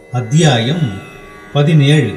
அத்தியாயம் பதினேழு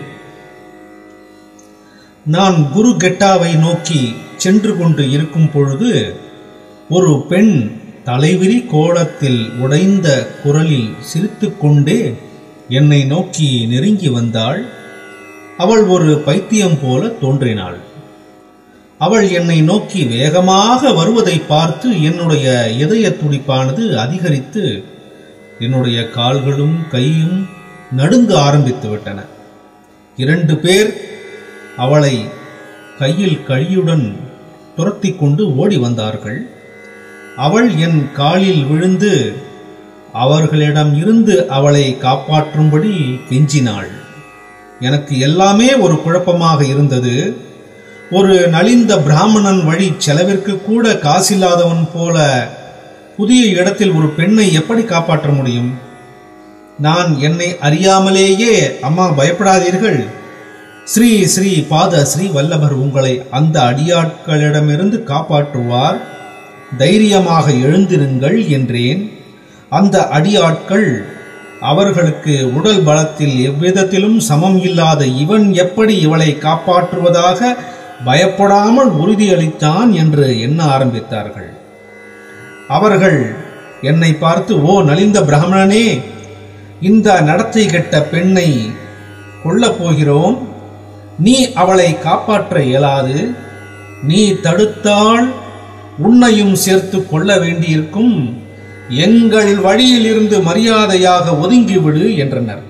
நான் குரு கெட்டாவை நோக்கி சென்று கொண்டு இருக்கும் பொழுது ஒரு பெண் தலைவிரி கோலத்தில் உடைந்த குரலில் சிரித்துக்கொண்டே என்னை நோக்கி நெருங்கி வந்தாள் அவள் ஒரு பைத்தியம் போல தோன்றினாள் அவள் என்னை நோக்கி வேகமாக வருவதை பார்த்து என்னுடைய இதய துடிப்பானது அதிகரித்து என்னுடைய கால்களும் கையும் நடுங்க ஆரம்பித்து விட்டன இரண்டு பேர் அவளை கையில் கழியுடன் துரத்தி கொண்டு ஓடி வந்தார்கள் அவள் என் காலில் விழுந்து அவர்களிடம் இருந்து அவளை காப்பாற்றும்படி கெஞ்சினாள் எனக்கு எல்லாமே ஒரு குழப்பமாக இருந்தது ஒரு நலிந்த பிராமணன் வழி செலவிற்கு கூட காசில்லாதவன் போல புதிய இடத்தில் ஒரு பெண்ணை எப்படி காப்பாற்ற முடியும் நான் என்னை அறியாமலேயே அம்மா பயப்படாதீர்கள் ஸ்ரீ ஸ்ரீ பாத ஸ்ரீ வல்லபர் உங்களை அந்த அடியாட்களிடமிருந்து காப்பாற்றுவார் தைரியமாக எழுந்திருங்கள் என்றேன் அந்த அடியாட்கள் அவர்களுக்கு உடல் பலத்தில் எவ்விதத்திலும் சமம் இல்லாத இவன் எப்படி இவளை காப்பாற்றுவதாக பயப்படாமல் உறுதியளித்தான் என்று எண்ண ஆரம்பித்தார்கள் அவர்கள் என்னை பார்த்து ஓ நலிந்த பிராமணனே இந்த நடத்தை கெட்ட பெண்ணை கொல்லப் போகிறோம் நீ அவளை காப்பாற்ற இயலாது நீ தடுத்தால் உன்னையும் சேர்த்து கொள்ள வேண்டியிருக்கும் எங்கள் வழியில் இருந்து மரியாதையாக ஒதுங்கிவிடு என்றனர்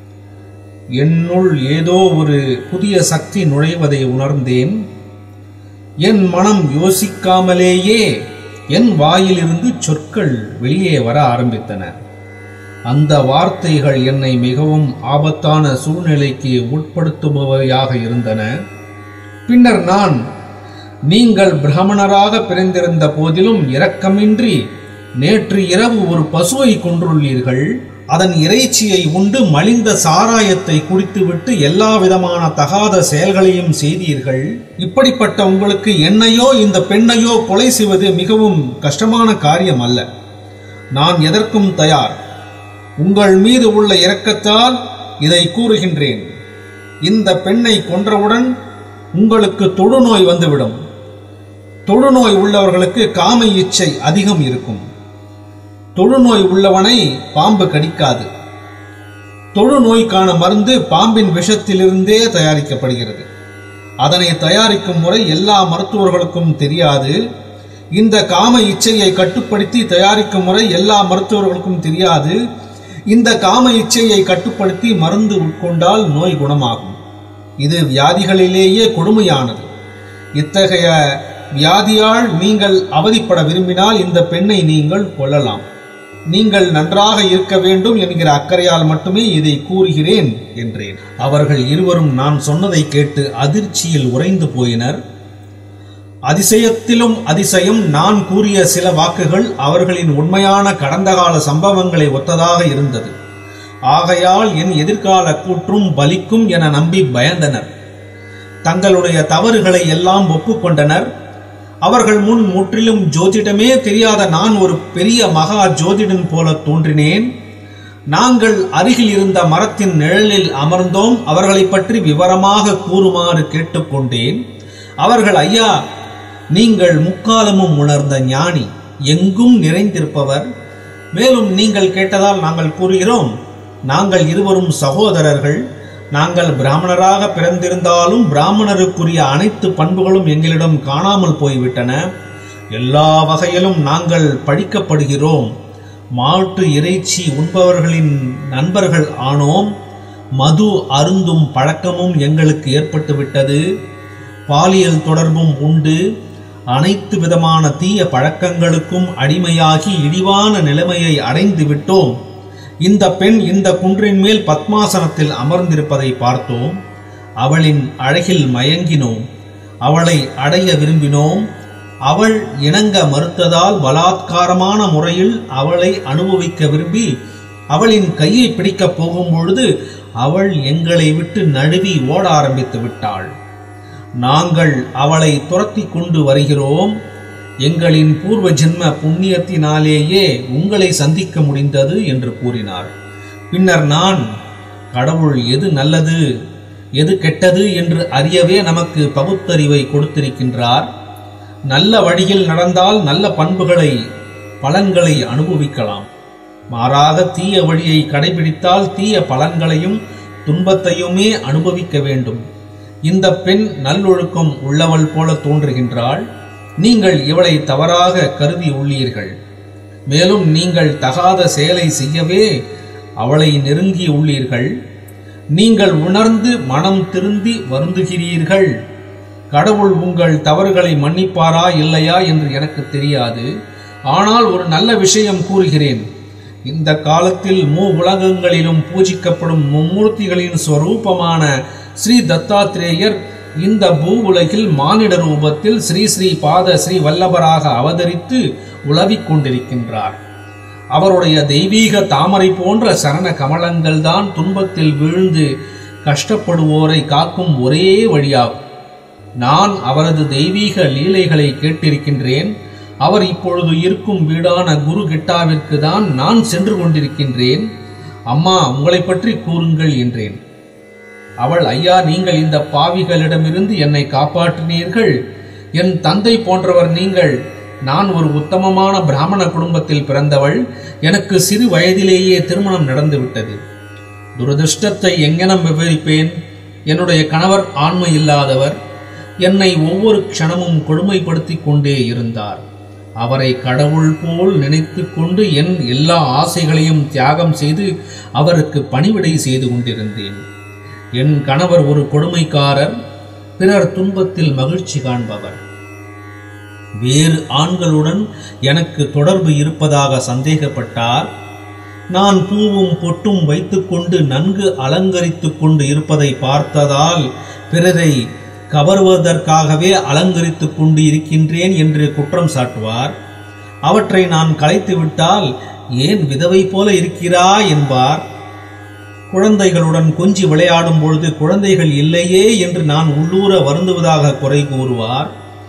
என்னுள் ஏதோ ஒரு புதிய சக்தி நுழைவதை உணர்ந்தேன் என் மனம் யோசிக்காமலேயே என் வாயிலிருந்து சொற்கள் வெளியே வர ஆரம்பித்தன அந்த வார்த்தைகள் என்னை மிகவும் ஆபத்தான சூழ்நிலைக்கு உட்படுத்துபவையாக இருந்தன பின்னர் நான் நீங்கள் பிராமணராக பிறந்திருந்த போதிலும் இரக்கமின்றி நேற்று இரவு ஒரு பசுவை கொன்றுள்ளீர்கள் அதன் இறைச்சியை உண்டு மலிந்த சாராயத்தை குடித்துவிட்டு எல்லா விதமான தகாத செயல்களையும் செய்தீர்கள் இப்படிப்பட்ட உங்களுக்கு என்னையோ இந்த பெண்ணையோ கொலை செய்வது மிகவும் கஷ்டமான காரியம் அல்ல நான் எதற்கும் தயார் உங்கள் மீது உள்ள இரக்கத்தால் இதை கூறுகின்றேன் இந்த பெண்ணை கொன்றவுடன் உங்களுக்கு தொழுநோய் வந்துவிடும் தொழுநோய் உள்ளவர்களுக்கு காம இச்சை அதிகம் இருக்கும் தொழுநோய் உள்ளவனை பாம்பு கடிக்காது தொழுநோய்க்கான மருந்து பாம்பின் விஷத்திலிருந்தே தயாரிக்கப்படுகிறது அதனை தயாரிக்கும் முறை எல்லா மருத்துவர்களுக்கும் தெரியாது இந்த காம இச்சையை கட்டுப்படுத்தி தயாரிக்கும் முறை எல்லா மருத்துவர்களுக்கும் தெரியாது இந்த காம இச்சையை கட்டுப்படுத்தி மருந்து உட்கொண்டால் நோய் குணமாகும் இது வியாதிகளிலேயே கொடுமையானது இத்தகைய வியாதியால் நீங்கள் அவதிப்பட விரும்பினால் இந்த பெண்ணை நீங்கள் கொல்லலாம் நீங்கள் நன்றாக இருக்க வேண்டும் என்கிற அக்கறையால் மட்டுமே இதை கூறுகிறேன் என்றேன் அவர்கள் இருவரும் நான் சொன்னதை கேட்டு அதிர்ச்சியில் உறைந்து போயினர் அதிசயத்திலும் அதிசயம் நான் கூறிய சில வாக்குகள் அவர்களின் உண்மையான கடந்த கால சம்பவங்களை ஒத்ததாக இருந்தது ஆகையால் என் எதிர்கால கூற்றும் பலிக்கும் என நம்பி பயந்தனர் தங்களுடைய தவறுகளை எல்லாம் ஒப்புக்கொண்டனர் அவர்கள் முன் முற்றிலும் ஜோதிடமே தெரியாத நான் ஒரு பெரிய மகா ஜோதிடன் போல தோன்றினேன் நாங்கள் அருகில் இருந்த மரத்தின் நிழலில் அமர்ந்தோம் அவர்களை பற்றி விவரமாக கூறுமாறு கேட்டுக்கொண்டேன் அவர்கள் ஐயா நீங்கள் முக்காலமும் உணர்ந்த ஞானி எங்கும் நிறைந்திருப்பவர் மேலும் நீங்கள் கேட்டதால் நாங்கள் கூறுகிறோம் நாங்கள் இருவரும் சகோதரர்கள் நாங்கள் பிராமணராக பிறந்திருந்தாலும் பிராமணருக்குரிய அனைத்து பண்புகளும் எங்களிடம் காணாமல் போய்விட்டன எல்லா வகையிலும் நாங்கள் படிக்கப்படுகிறோம் மாட்டு இறைச்சி உண்பவர்களின் நண்பர்கள் ஆனோம் மது அருந்தும் பழக்கமும் எங்களுக்கு ஏற்பட்டு விட்டது பாலியல் தொடர்பும் உண்டு அனைத்து விதமான தீய பழக்கங்களுக்கும் அடிமையாகி இழிவான நிலைமையை அடைந்து விட்டோம் இந்த பெண் இந்த குன்றின் மேல் பத்மாசனத்தில் அமர்ந்திருப்பதை பார்த்தோம் அவளின் அழகில் மயங்கினோம் அவளை அடைய விரும்பினோம் அவள் இணங்க மறுத்ததால் பலாத்காரமான முறையில் அவளை அனுபவிக்க விரும்பி அவளின் கையை பிடிக்கப் போகும் பொழுது அவள் எங்களை விட்டு நழுவி ஓட ஆரம்பித்து விட்டாள் நாங்கள் அவளை துரத்தி கொண்டு வருகிறோம் எங்களின் பூர்வ ஜென்ம புண்ணியத்தினாலேயே உங்களை சந்திக்க முடிந்தது என்று கூறினார் பின்னர் நான் கடவுள் எது நல்லது எது கெட்டது என்று அறியவே நமக்கு பகுத்தறிவை கொடுத்திருக்கின்றார் நல்ல வழியில் நடந்தால் நல்ல பண்புகளை பலன்களை அனுபவிக்கலாம் மாறாக தீய வழியை கடைபிடித்தால் தீய பலன்களையும் துன்பத்தையுமே அனுபவிக்க வேண்டும் இந்த பெண் நல்லொழுக்கம் உள்ளவள் போல தோன்றுகின்றாள் நீங்கள் இவளை தவறாக கருதி உள்ளீர்கள் மேலும் நீங்கள் தகாத செயலை செய்யவே அவளை நெருங்கி உள்ளீர்கள் நீங்கள் உணர்ந்து மனம் திருந்தி வருந்துகிறீர்கள் கடவுள் உங்கள் தவறுகளை மன்னிப்பாரா இல்லையா என்று எனக்கு தெரியாது ஆனால் ஒரு நல்ல விஷயம் கூறுகிறேன் இந்த காலத்தில் மூ உலகங்களிலும் பூஜிக்கப்படும் மும்மூர்த்திகளின் ஸ்வரூபமான ஸ்ரீ தத்தாத்திரேயர் இந்த பூ உலகில் மானிட ரூபத்தில் ஸ்ரீ ஸ்ரீ பாத ஸ்ரீ வல்லபராக அவதரித்து உலவிக் கொண்டிருக்கின்றார் அவருடைய தெய்வீக தாமரை போன்ற சரண கமலங்கள் தான் துன்பத்தில் வீழ்ந்து கஷ்டப்படுவோரை காக்கும் ஒரே வழியாகும் நான் அவரது தெய்வீக லீலைகளை கேட்டிருக்கின்றேன் அவர் இப்பொழுது இருக்கும் வீடான குரு கிட்டாவிற்கு தான் நான் சென்று கொண்டிருக்கின்றேன் அம்மா உங்களை பற்றி கூறுங்கள் என்றேன் அவள் ஐயா நீங்கள் இந்த பாவிகளிடமிருந்து என்னை காப்பாற்றினீர்கள் என் தந்தை போன்றவர் நீங்கள் நான் ஒரு உத்தமமான பிராமண குடும்பத்தில் பிறந்தவள் எனக்கு சிறு வயதிலேயே திருமணம் நடந்துவிட்டது துரதிருஷ்டத்தை எங்கனம் விவரிப்பேன் என்னுடைய கணவர் ஆண்மை இல்லாதவர் என்னை ஒவ்வொரு க்ஷணமும் கொடுமைப்படுத்திக் கொண்டே இருந்தார் அவரை கடவுள் போல் நினைத்து கொண்டு என் எல்லா ஆசைகளையும் தியாகம் செய்து அவருக்கு பணிவிடை செய்து கொண்டிருந்தேன் என் கணவர் ஒரு கொடுமைக்காரர் பிறர் துன்பத்தில் மகிழ்ச்சி காண்பவர் வேறு ஆண்களுடன் எனக்கு தொடர்பு இருப்பதாக சந்தேகப்பட்டார் நான் பூவும் பொட்டும் வைத்துக்கொண்டு நன்கு அலங்கரித்துக் கொண்டு இருப்பதை பார்த்ததால் பிறரை கவருவதற்காகவே அலங்கரித்துக் கொண்டு இருக்கின்றேன் என்று குற்றம் சாட்டுவார் அவற்றை நான் கலைத்து விட்டால் ஏன் விதவை போல இருக்கிறாய் என்பார் குழந்தைகளுடன் கொஞ்சி விளையாடும் பொழுது குழந்தைகள் இல்லையே என்று நான் உள்ளூர வருந்துவதாக குறை கூறுவார்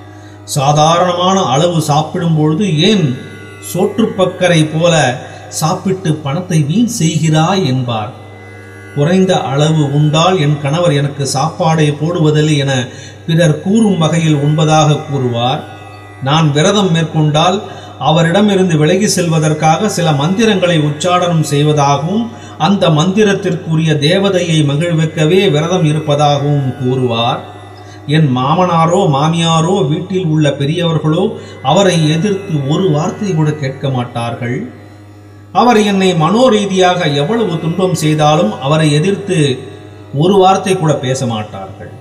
சாதாரணமான அளவு சாப்பிடும் பொழுது ஏன் சோற்றுப்பக்கரை போல சாப்பிட்டு பணத்தை வீண் செய்கிறாய் என்பார் குறைந்த அளவு உண்டால் என் கணவர் எனக்கு சாப்பாடை போடுவதில்லை என பிறர் கூறும் வகையில் உண்பதாக கூறுவார் நான் விரதம் மேற்கொண்டால் அவரிடமிருந்து விலகி செல்வதற்காக சில மந்திரங்களை உச்சாடனம் செய்வதாகவும் அந்த மந்திரத்திற்குரிய தேவதையை மகிழ்விக்கவே விரதம் இருப்பதாகவும் கூறுவார் என் மாமனாரோ மாமியாரோ வீட்டில் உள்ள பெரியவர்களோ அவரை எதிர்த்து ஒரு வார்த்தை கூட கேட்க மாட்டார்கள் அவர் என்னை மனோரீதியாக எவ்வளவு துன்பம் செய்தாலும் அவரை எதிர்த்து ஒரு வார்த்தை கூட பேச மாட்டார்கள்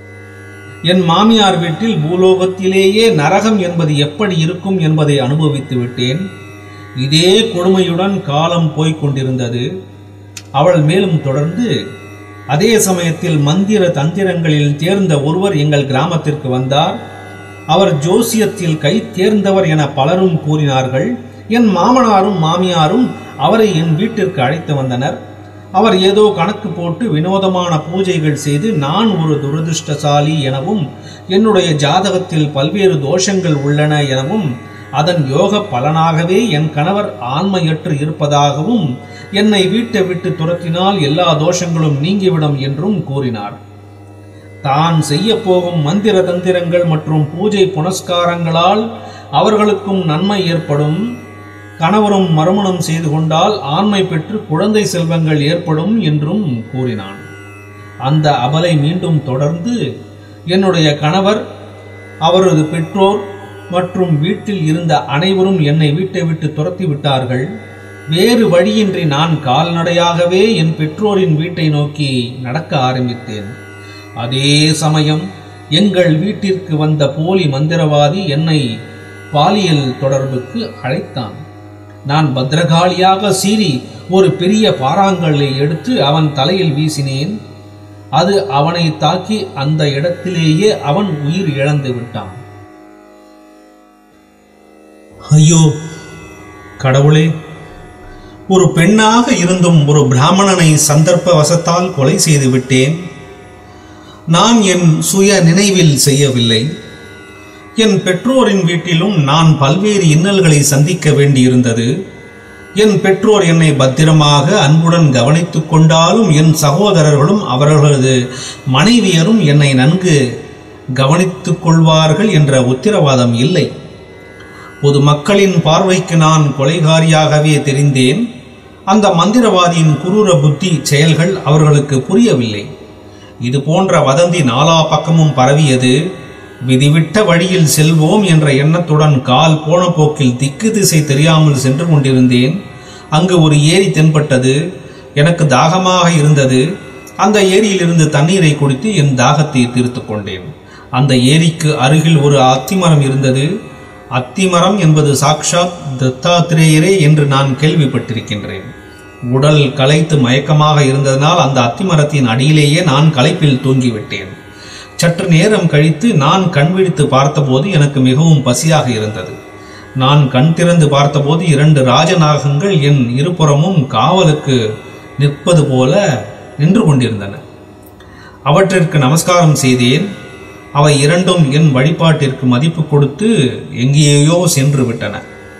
என் மாமியார் வீட்டில் பூலோகத்திலேயே நரகம் என்பது எப்படி இருக்கும் என்பதை அனுபவித்து விட்டேன் இதே கொடுமையுடன் காலம் போய்க் கொண்டிருந்தது அவள் மேலும் தொடர்ந்து அதே சமயத்தில் மந்திர தந்திரங்களில் தேர்ந்த ஒருவர் எங்கள் கிராமத்திற்கு வந்தார் அவர் ஜோசியத்தில் கை தேர்ந்தவர் என பலரும் கூறினார்கள் என் மாமனாரும் மாமியாரும் அவரை என் வீட்டிற்கு அழைத்து வந்தனர் அவர் ஏதோ கணக்கு போட்டு வினோதமான பூஜைகள் செய்து நான் ஒரு துரதிருஷ்டசாலி எனவும் என்னுடைய ஜாதகத்தில் பல்வேறு தோஷங்கள் உள்ளன எனவும் அதன் யோக பலனாகவே என் கணவர் ஆண்மையற்று இருப்பதாகவும் என்னை வீட்டை விட்டு துரத்தினால் எல்லா தோஷங்களும் நீங்கிவிடும் என்றும் கூறினார் தான் செய்ய போகும் மந்திர தந்திரங்கள் மற்றும் பூஜை புனஸ்காரங்களால் அவர்களுக்கும் நன்மை ஏற்படும் கணவரும் மறுமணம் செய்து கொண்டால் ஆண்மை பெற்று குழந்தை செல்வங்கள் ஏற்படும் என்றும் கூறினான் அந்த அபலை மீண்டும் தொடர்ந்து என்னுடைய கணவர் அவரது பெற்றோர் மற்றும் வீட்டில் இருந்த அனைவரும் என்னை வீட்டை விட்டு துரத்தி விட்டார்கள் வேறு வழியின்றி நான் கால்நடையாகவே என் பெற்றோரின் வீட்டை நோக்கி நடக்க ஆரம்பித்தேன் அதே சமயம் எங்கள் வீட்டிற்கு வந்த போலி மந்திரவாதி என்னை பாலியல் தொடர்புக்கு அழைத்தான் நான் பத்ரகாளியாக சீறி ஒரு பெரிய பாறாங்கல்லை எடுத்து அவன் தலையில் வீசினேன் அது அவனை தாக்கி அந்த இடத்திலேயே அவன் உயிர் இழந்து விட்டான் ஐயோ கடவுளே ஒரு பெண்ணாக இருந்தும் ஒரு பிராமணனை சந்தர்ப்ப வசத்தால் கொலை செய்து விட்டேன் நான் என் சுய நினைவில் செய்யவில்லை என் பெற்றோரின் வீட்டிலும் நான் பல்வேறு இன்னல்களை சந்திக்க வேண்டியிருந்தது என் பெற்றோர் என்னை பத்திரமாக அன்புடன் கவனித்துக் கொண்டாலும் என் சகோதரர்களும் அவர்களது மனைவியரும் என்னை நன்கு கவனித்துக் கொள்வார்கள் என்ற உத்தரவாதம் இல்லை பொது மக்களின் பார்வைக்கு நான் கொலைகாரியாகவே தெரிந்தேன் அந்த மந்திரவாதியின் குரூர புத்தி செயல்கள் அவர்களுக்கு புரியவில்லை இது போன்ற வதந்தி நாலா பக்கமும் பரவியது விதிவிட்ட வழியில் செல்வோம் என்ற எண்ணத்துடன் கால் போன போக்கில் திக்கு திசை தெரியாமல் சென்று கொண்டிருந்தேன் அங்கு ஒரு ஏரி தென்பட்டது எனக்கு தாகமாக இருந்தது அந்த ஏரியிலிருந்து தண்ணீரை குடித்து என் தாகத்தை தீர்த்துக் கொண்டேன் அந்த ஏரிக்கு அருகில் ஒரு அத்திமரம் இருந்தது அத்திமரம் என்பது சாக்ஷாத் தத்தாத்திரேயரே என்று நான் கேள்விப்பட்டிருக்கின்றேன் உடல் களைத்து மயக்கமாக இருந்ததனால் அந்த அத்திமரத்தின் அடியிலேயே நான் களைப்பில் தூங்கிவிட்டேன் சற்று நேரம் கழித்து நான் கண் விழித்து பார்த்தபோது எனக்கு மிகவும் பசியாக இருந்தது நான் கண் திறந்து பார்த்தபோது இரண்டு ராஜநாகங்கள் என் இருபுறமும் காவலுக்கு நிற்பது போல நின்று கொண்டிருந்தன அவற்றிற்கு நமஸ்காரம் செய்தேன் அவை இரண்டும் என் வழிபாட்டிற்கு மதிப்பு கொடுத்து எங்கேயோ சென்று விட்டன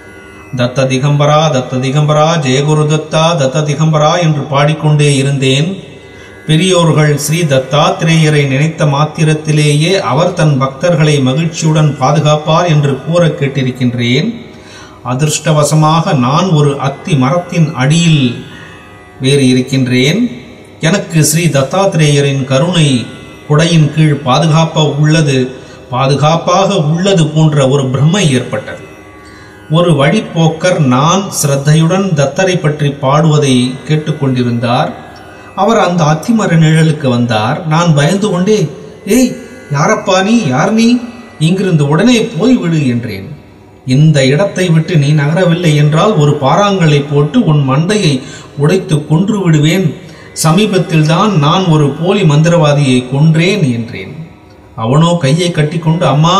தத்த திகம்பரா தத்த திகம்பரா ஜெயகுரு தத்தா தத்த திகம்பரா என்று பாடிக்கொண்டே இருந்தேன் பெரியோர்கள் ஸ்ரீ தத்தாத்திரேயரை நினைத்த மாத்திரத்திலேயே அவர் தன் பக்தர்களை மகிழ்ச்சியுடன் பாதுகாப்பார் என்று கூற கேட்டிருக்கின்றேன் அதிர்ஷ்டவசமாக நான் ஒரு அத்தி மரத்தின் அடியில் வேறு இருக்கின்றேன் எனக்கு ஸ்ரீ தத்தாத்திரேயரின் கருணை குடையின் கீழ் பாதுகாப்பா உள்ளது பாதுகாப்பாக உள்ளது போன்ற ஒரு பிரம்மை ஏற்பட்டது ஒரு வழிப்போக்கர் நான் சிரத்தையுடன் தத்தரை பற்றி பாடுவதை கேட்டுக்கொண்டிருந்தார் அவர் அந்த அத்திமர நிழலுக்கு வந்தார் நான் பயந்து கொண்டே ஏய் யாரப்பா நீ யார் நீ இங்கிருந்து உடனே போய்விடு என்றேன் இந்த இடத்தை விட்டு நீ நகரவில்லை என்றால் ஒரு பாறாங்கலை போட்டு உன் மண்டையை உடைத்து கொன்று விடுவேன் சமீபத்தில் தான் நான் ஒரு போலி மந்திரவாதியை கொன்றேன் என்றேன் அவனோ கையை கட்டிக்கொண்டு அம்மா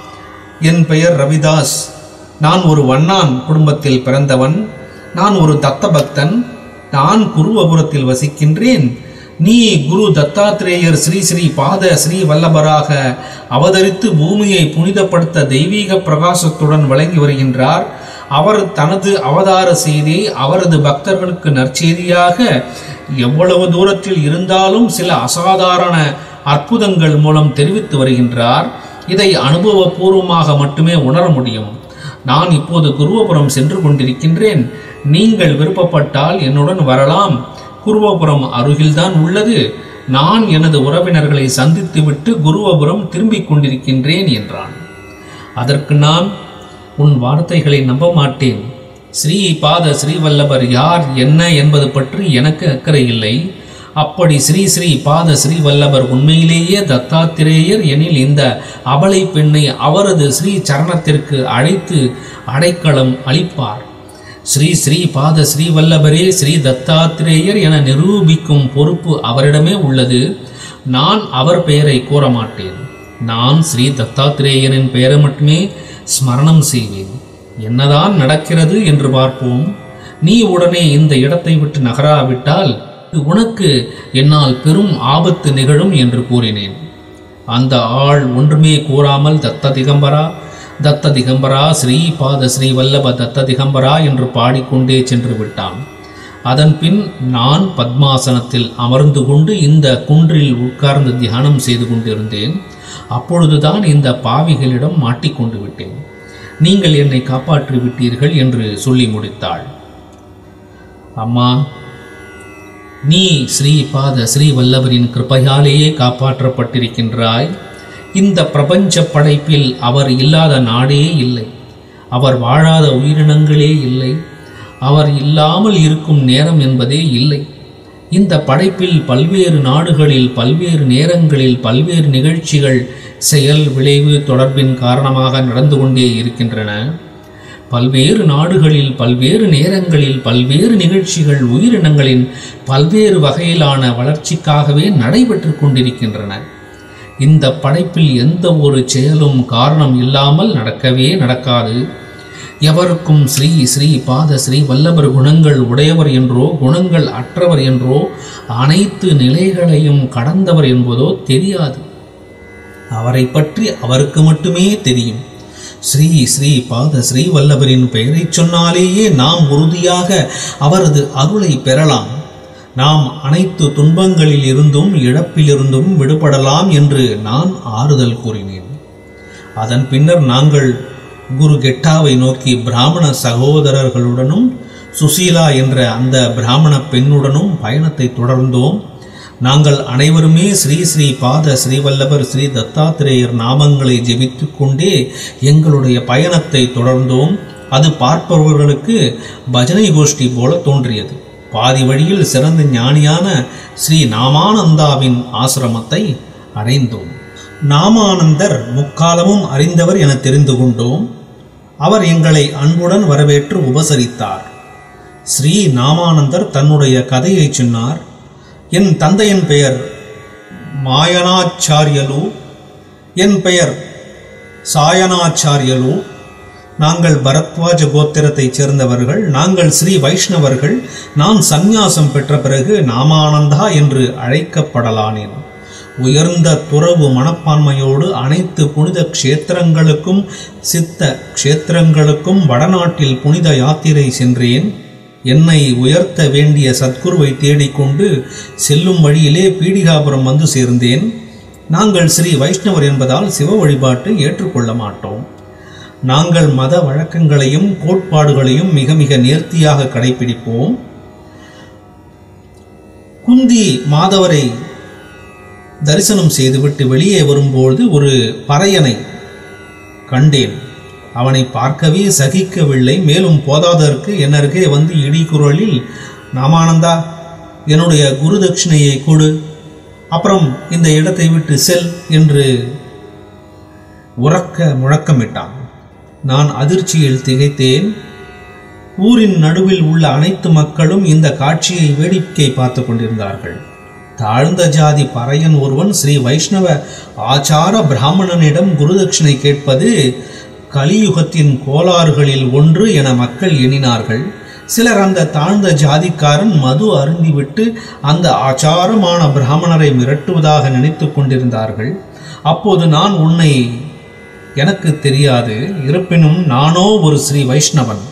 என் பெயர் ரவிதாஸ் நான் ஒரு வண்ணான் குடும்பத்தில் பிறந்தவன் நான் ஒரு தத்த பக்தன் நான் குருவபுரத்தில் வசிக்கின்றேன் நீ குரு தத்தாத்திரேயர் ஸ்ரீ ஸ்ரீ பாத ஸ்ரீ வல்லபராக அவதரித்து பூமியை புனிதப்படுத்த தெய்வீக பிரகாசத்துடன் வழங்கி வருகின்றார் அவர் தனது அவதார செய்தியை அவரது பக்தர்களுக்கு நற்செய்தியாக எவ்வளவு தூரத்தில் இருந்தாலும் சில அசாதாரண அற்புதங்கள் மூலம் தெரிவித்து வருகின்றார் இதை அனுபவபூர்வமாக மட்டுமே உணர முடியும் நான் இப்போது குருவபுரம் சென்று கொண்டிருக்கின்றேன் நீங்கள் விருப்பப்பட்டால் என்னுடன் வரலாம் குருவபுரம் அருகில்தான் உள்ளது நான் எனது உறவினர்களை சந்தித்துவிட்டு குருவபுரம் திரும்பிக் கொண்டிருக்கின்றேன் என்றான் அதற்கு நான் உன் வார்த்தைகளை நம்ப மாட்டேன் ஸ்ரீ பாத ஸ்ரீவல்லபர் யார் என்ன என்பது பற்றி எனக்கு அக்கறை இல்லை அப்படி ஸ்ரீ ஸ்ரீ பாத ஸ்ரீவல்லபர் உண்மையிலேயே தத்தாத்திரேயர் எனில் இந்த அபலை பெண்ணை அவரது ஸ்ரீ சரணத்திற்கு அழைத்து அடைக்கலம் அளிப்பார் ஸ்ரீ ஸ்ரீ பாத ஸ்ரீவல்லபரே ஸ்ரீ தத்தாத்திரேயர் என நிரூபிக்கும் பொறுப்பு அவரிடமே உள்ளது நான் அவர் பெயரை கூற மாட்டேன் நான் ஸ்ரீ தத்தாத்திரேயரின் பெயரை மட்டுமே ஸ்மரணம் செய்வேன் என்னதான் நடக்கிறது என்று பார்ப்போம் நீ உடனே இந்த இடத்தை விட்டு நகராவிட்டால் உனக்கு என்னால் பெரும் ஆபத்து நிகழும் என்று கூறினேன் அந்த ஆள் ஒன்றுமே கூறாமல் தத்த திகம்பரா தத்த திகம்பரா ஸ்ரீ பாத ஸ்ரீ வல்லப தத்த திகம்பரா என்று பாடிக்கொண்டே சென்று விட்டான் அதன் பின் நான் பத்மாசனத்தில் அமர்ந்து கொண்டு இந்த குன்றில் உட்கார்ந்து தியானம் செய்து கொண்டிருந்தேன் அப்பொழுதுதான் இந்த பாவிகளிடம் மாட்டிக்கொண்டு விட்டேன் நீங்கள் என்னை காப்பாற்றி விட்டீர்கள் என்று சொல்லி முடித்தாள் அம்மா நீ ஸ்ரீ பாத ஸ்ரீ வல்லவரின் கிருபையாலேயே காப்பாற்றப்பட்டிருக்கின்றாய் இந்த பிரபஞ்ச படைப்பில் அவர் இல்லாத நாடே இல்லை அவர் வாழாத உயிரினங்களே இல்லை அவர் இல்லாமல் இருக்கும் நேரம் என்பதே இல்லை இந்த படைப்பில் பல்வேறு நாடுகளில் பல்வேறு நேரங்களில் பல்வேறு நிகழ்ச்சிகள் செயல் விளைவு தொடர்பின் காரணமாக நடந்து கொண்டே இருக்கின்றன பல்வேறு நாடுகளில் பல்வேறு நேரங்களில் பல்வேறு நிகழ்ச்சிகள் உயிரினங்களின் பல்வேறு வகையிலான வளர்ச்சிக்காகவே நடைபெற்று கொண்டிருக்கின்றன இந்த படைப்பில் எந்த ஒரு செயலும் காரணம் இல்லாமல் நடக்கவே நடக்காது எவருக்கும் ஸ்ரீ ஸ்ரீ பாத ஸ்ரீ வல்லபர் குணங்கள் உடையவர் என்றோ குணங்கள் அற்றவர் என்றோ அனைத்து நிலைகளையும் கடந்தவர் என்பதோ தெரியாது அவரை பற்றி அவருக்கு மட்டுமே தெரியும் ஸ்ரீ ஸ்ரீ பாத ஸ்ரீ வல்லவரின் பெயரைச் சொன்னாலேயே நாம் உறுதியாக அவரது அருளை பெறலாம் நாம் அனைத்து துன்பங்களில் இருந்தும் இழப்பிலிருந்தும் விடுபடலாம் என்று நான் ஆறுதல் கூறினேன் அதன் பின்னர் நாங்கள் குரு கெட்டாவை நோக்கி பிராமண சகோதரர்களுடனும் சுசீலா என்ற அந்த பிராமண பெண்ணுடனும் பயணத்தை தொடர்ந்தோம் நாங்கள் அனைவருமே ஸ்ரீ ஸ்ரீ பாத ஸ்ரீவல்லபர் ஸ்ரீ தத்தாத்திரேயர் நாமங்களை ஜெபித்துக் கொண்டே எங்களுடைய பயணத்தை தொடர்ந்தோம் அது பார்ப்பவர்களுக்கு பஜனை கோஷ்டி போல தோன்றியது பாதி வழியில் சிறந்த ஞானியான ஸ்ரீ நாமானந்தாவின் ஆசிரமத்தை அடைந்தோம் நாமானந்தர் முக்காலமும் அறிந்தவர் என தெரிந்து கொண்டோம் அவர் எங்களை அன்புடன் வரவேற்று உபசரித்தார் ஸ்ரீ நாமானந்தர் தன்னுடைய கதையை சொன்னார் என் தந்தையின் பெயர் மாயனாச்சாரியலு என் பெயர் சாயனாச்சாரியலு நாங்கள் பரத்வாஜ கோத்திரத்தைச் சேர்ந்தவர்கள் நாங்கள் ஸ்ரீ வைஷ்ணவர்கள் நான் சந்நியாசம் பெற்ற பிறகு நாமானந்தா என்று அழைக்கப்படலானேன் உயர்ந்த துறவு மனப்பான்மையோடு அனைத்து புனித க்ஷேத்திரங்களுக்கும் சித்த க்ஷேத்திரங்களுக்கும் வடநாட்டில் புனித யாத்திரை சென்றேன் என்னை உயர்த்த வேண்டிய சத்குருவை தேடிக்கொண்டு செல்லும் வழியிலே பீடிகாபுரம் வந்து சேர்ந்தேன் நாங்கள் ஸ்ரீ வைஷ்ணவர் என்பதால் சிவ வழிபாட்டை ஏற்றுக்கொள்ள மாட்டோம் நாங்கள் மத வழக்கங்களையும் கோட்பாடுகளையும் மிக மிக நேர்த்தியாக கடைபிடிப்போம் குந்தி மாதவரை தரிசனம் செய்துவிட்டு வெளியே வரும்போது ஒரு பறையனை கண்டேன் அவனை பார்க்கவே சகிக்கவில்லை மேலும் போதாதற்கு என் அருகே வந்து இடிக்குரலில் நாமானந்தா என்னுடைய குரு தட்சிணையை கொடு அப்புறம் இந்த இடத்தை விட்டு செல் என்று உறக்க முழக்கமிட்டான் நான் அதிர்ச்சியில் திகைத்தேன் ஊரின் நடுவில் உள்ள அனைத்து மக்களும் இந்த காட்சியை வேடிக்கை பார்த்து கொண்டிருந்தார்கள் தாழ்ந்த ஜாதி பறையன் ஒருவன் ஸ்ரீ வைஷ்ணவ ஆச்சார பிராமணனிடம் குருதட்சிணை கேட்பது கலியுகத்தின் கோளாறுகளில் ஒன்று என மக்கள் எண்ணினார்கள் சிலர் அந்த தாழ்ந்த ஜாதிக்காரன் மது அருந்திவிட்டு அந்த ஆச்சாரமான பிராமணரை மிரட்டுவதாக நினைத்து கொண்டிருந்தார்கள் அப்போது நான் உன்னை எனக்கு தெரியாது இருப்பினும் நானோ ஒரு ஸ்ரீ வைஷ்ணவன்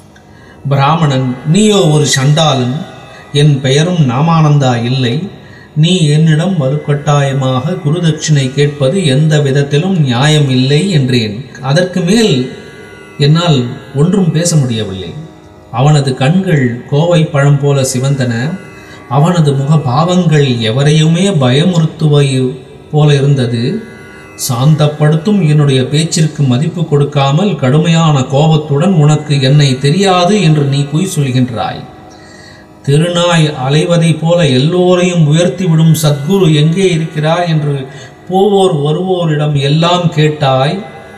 பிராமணன் நீயோ ஒரு சண்டாளன் என் பெயரும் நாமானந்தா இல்லை நீ என்னிடம் வலுக்கட்டாயமாக குருதட்சிணை கேட்பது எந்த விதத்திலும் நியாயம் இல்லை என்றேன் அதற்கு மேல் என்னால் ஒன்றும் பேச முடியவில்லை அவனது கண்கள் கோவை பழம் போல சிவந்தன அவனது முக பாவங்கள் எவரையுமே பயமுறுத்துவை போல இருந்தது சாந்தப்படுத்தும் என்னுடைய பேச்சிற்கு மதிப்பு கொடுக்காமல் கடுமையான கோபத்துடன் உனக்கு என்னை தெரியாது என்று நீ பொய் சொல்கின்றாய் திருநாய் அலைவதைப் போல எல்லோரையும் உயர்த்திவிடும் சத்குரு எங்கே இருக்கிறார் என்று போவோர் வருவோரிடம் எல்லாம் கேட்டாய்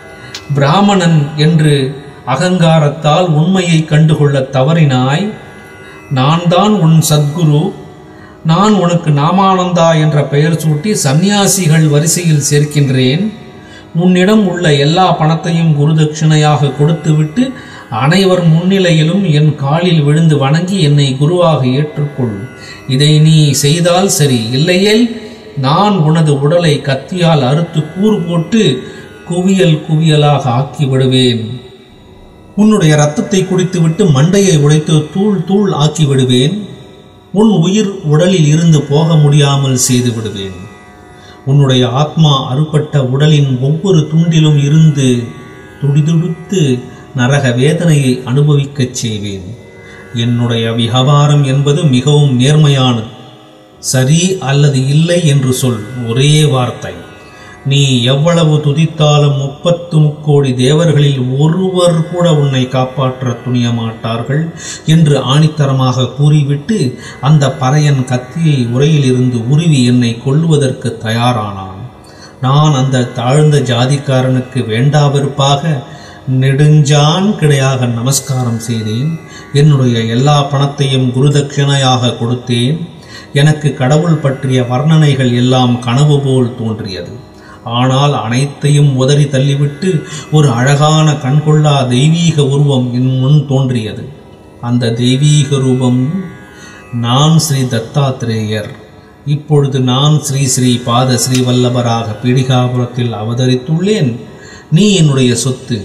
பிராமணன் என்று அகங்காரத்தால் உண்மையை கண்டுகொள்ள தவறினாய் நான் தான் உன் சத்குரு நான் உனக்கு நாமானந்தா என்ற பெயர் சூட்டி சந்நியாசிகள் வரிசையில் சேர்க்கின்றேன் உன்னிடம் உள்ள எல்லா பணத்தையும் குருதட்சிணையாக கொடுத்துவிட்டு அனைவர் முன்னிலையிலும் என் காலில் விழுந்து வணங்கி என்னை குருவாக ஏற்றுக்கொள் இதை நீ செய்தால் சரி இல்லையேல் நான் உனது உடலை கத்தியால் அறுத்து கூறு போட்டு குவியல் குவியலாக ஆக்கி விடுவேன் உன்னுடைய ரத்தத்தை குடித்துவிட்டு மண்டையை உடைத்து தூள் தூள் ஆக்கி விடுவேன் உன் உயிர் உடலில் இருந்து போக முடியாமல் செய்து விடுவேன் உன்னுடைய ஆத்மா அறுபட்ட உடலின் ஒவ்வொரு துண்டிலும் இருந்து துடிதுடித்து நரக வேதனையை அனுபவிக்கச் செய்வேன் என்னுடைய வியாபாரம் என்பது மிகவும் நேர்மையானது சரி அல்லது இல்லை என்று சொல் ஒரே வார்த்தை நீ எவ்வளவு துதித்தாலும் முப்பத்து முக்கோடி தேவர்களில் ஒருவர் கூட உன்னை காப்பாற்ற துணிய மாட்டார்கள் என்று ஆணித்தரமாக கூறிவிட்டு அந்த பறையன் கத்தியை உரையிலிருந்து உருவி என்னை கொல்லுவதற்கு தயாரானான் நான் அந்த தாழ்ந்த ஜாதிக்காரனுக்கு வேண்டாவிருப்பாக நெடுஞ்சான் கிடையாக நமஸ்காரம் செய்தேன் என்னுடைய எல்லா பணத்தையும் குருதட்சிணையாக கொடுத்தேன் எனக்கு கடவுள் பற்றிய வர்ணனைகள் எல்லாம் கனவு போல் தோன்றியது ஆனால் அனைத்தையும் உதறி தள்ளிவிட்டு ஒரு அழகான கண்கொள்ளா தெய்வீக உருவம் என் முன் தோன்றியது அந்த தெய்வீக ரூபம் நான் ஸ்ரீ தத்தாத்திரேயர் இப்பொழுது நான் ஸ்ரீ ஸ்ரீ பாத ஸ்ரீ வல்லபராக பீடிகாபுரத்தில் அவதரித்துள்ளேன் நீ என்னுடைய சொத்து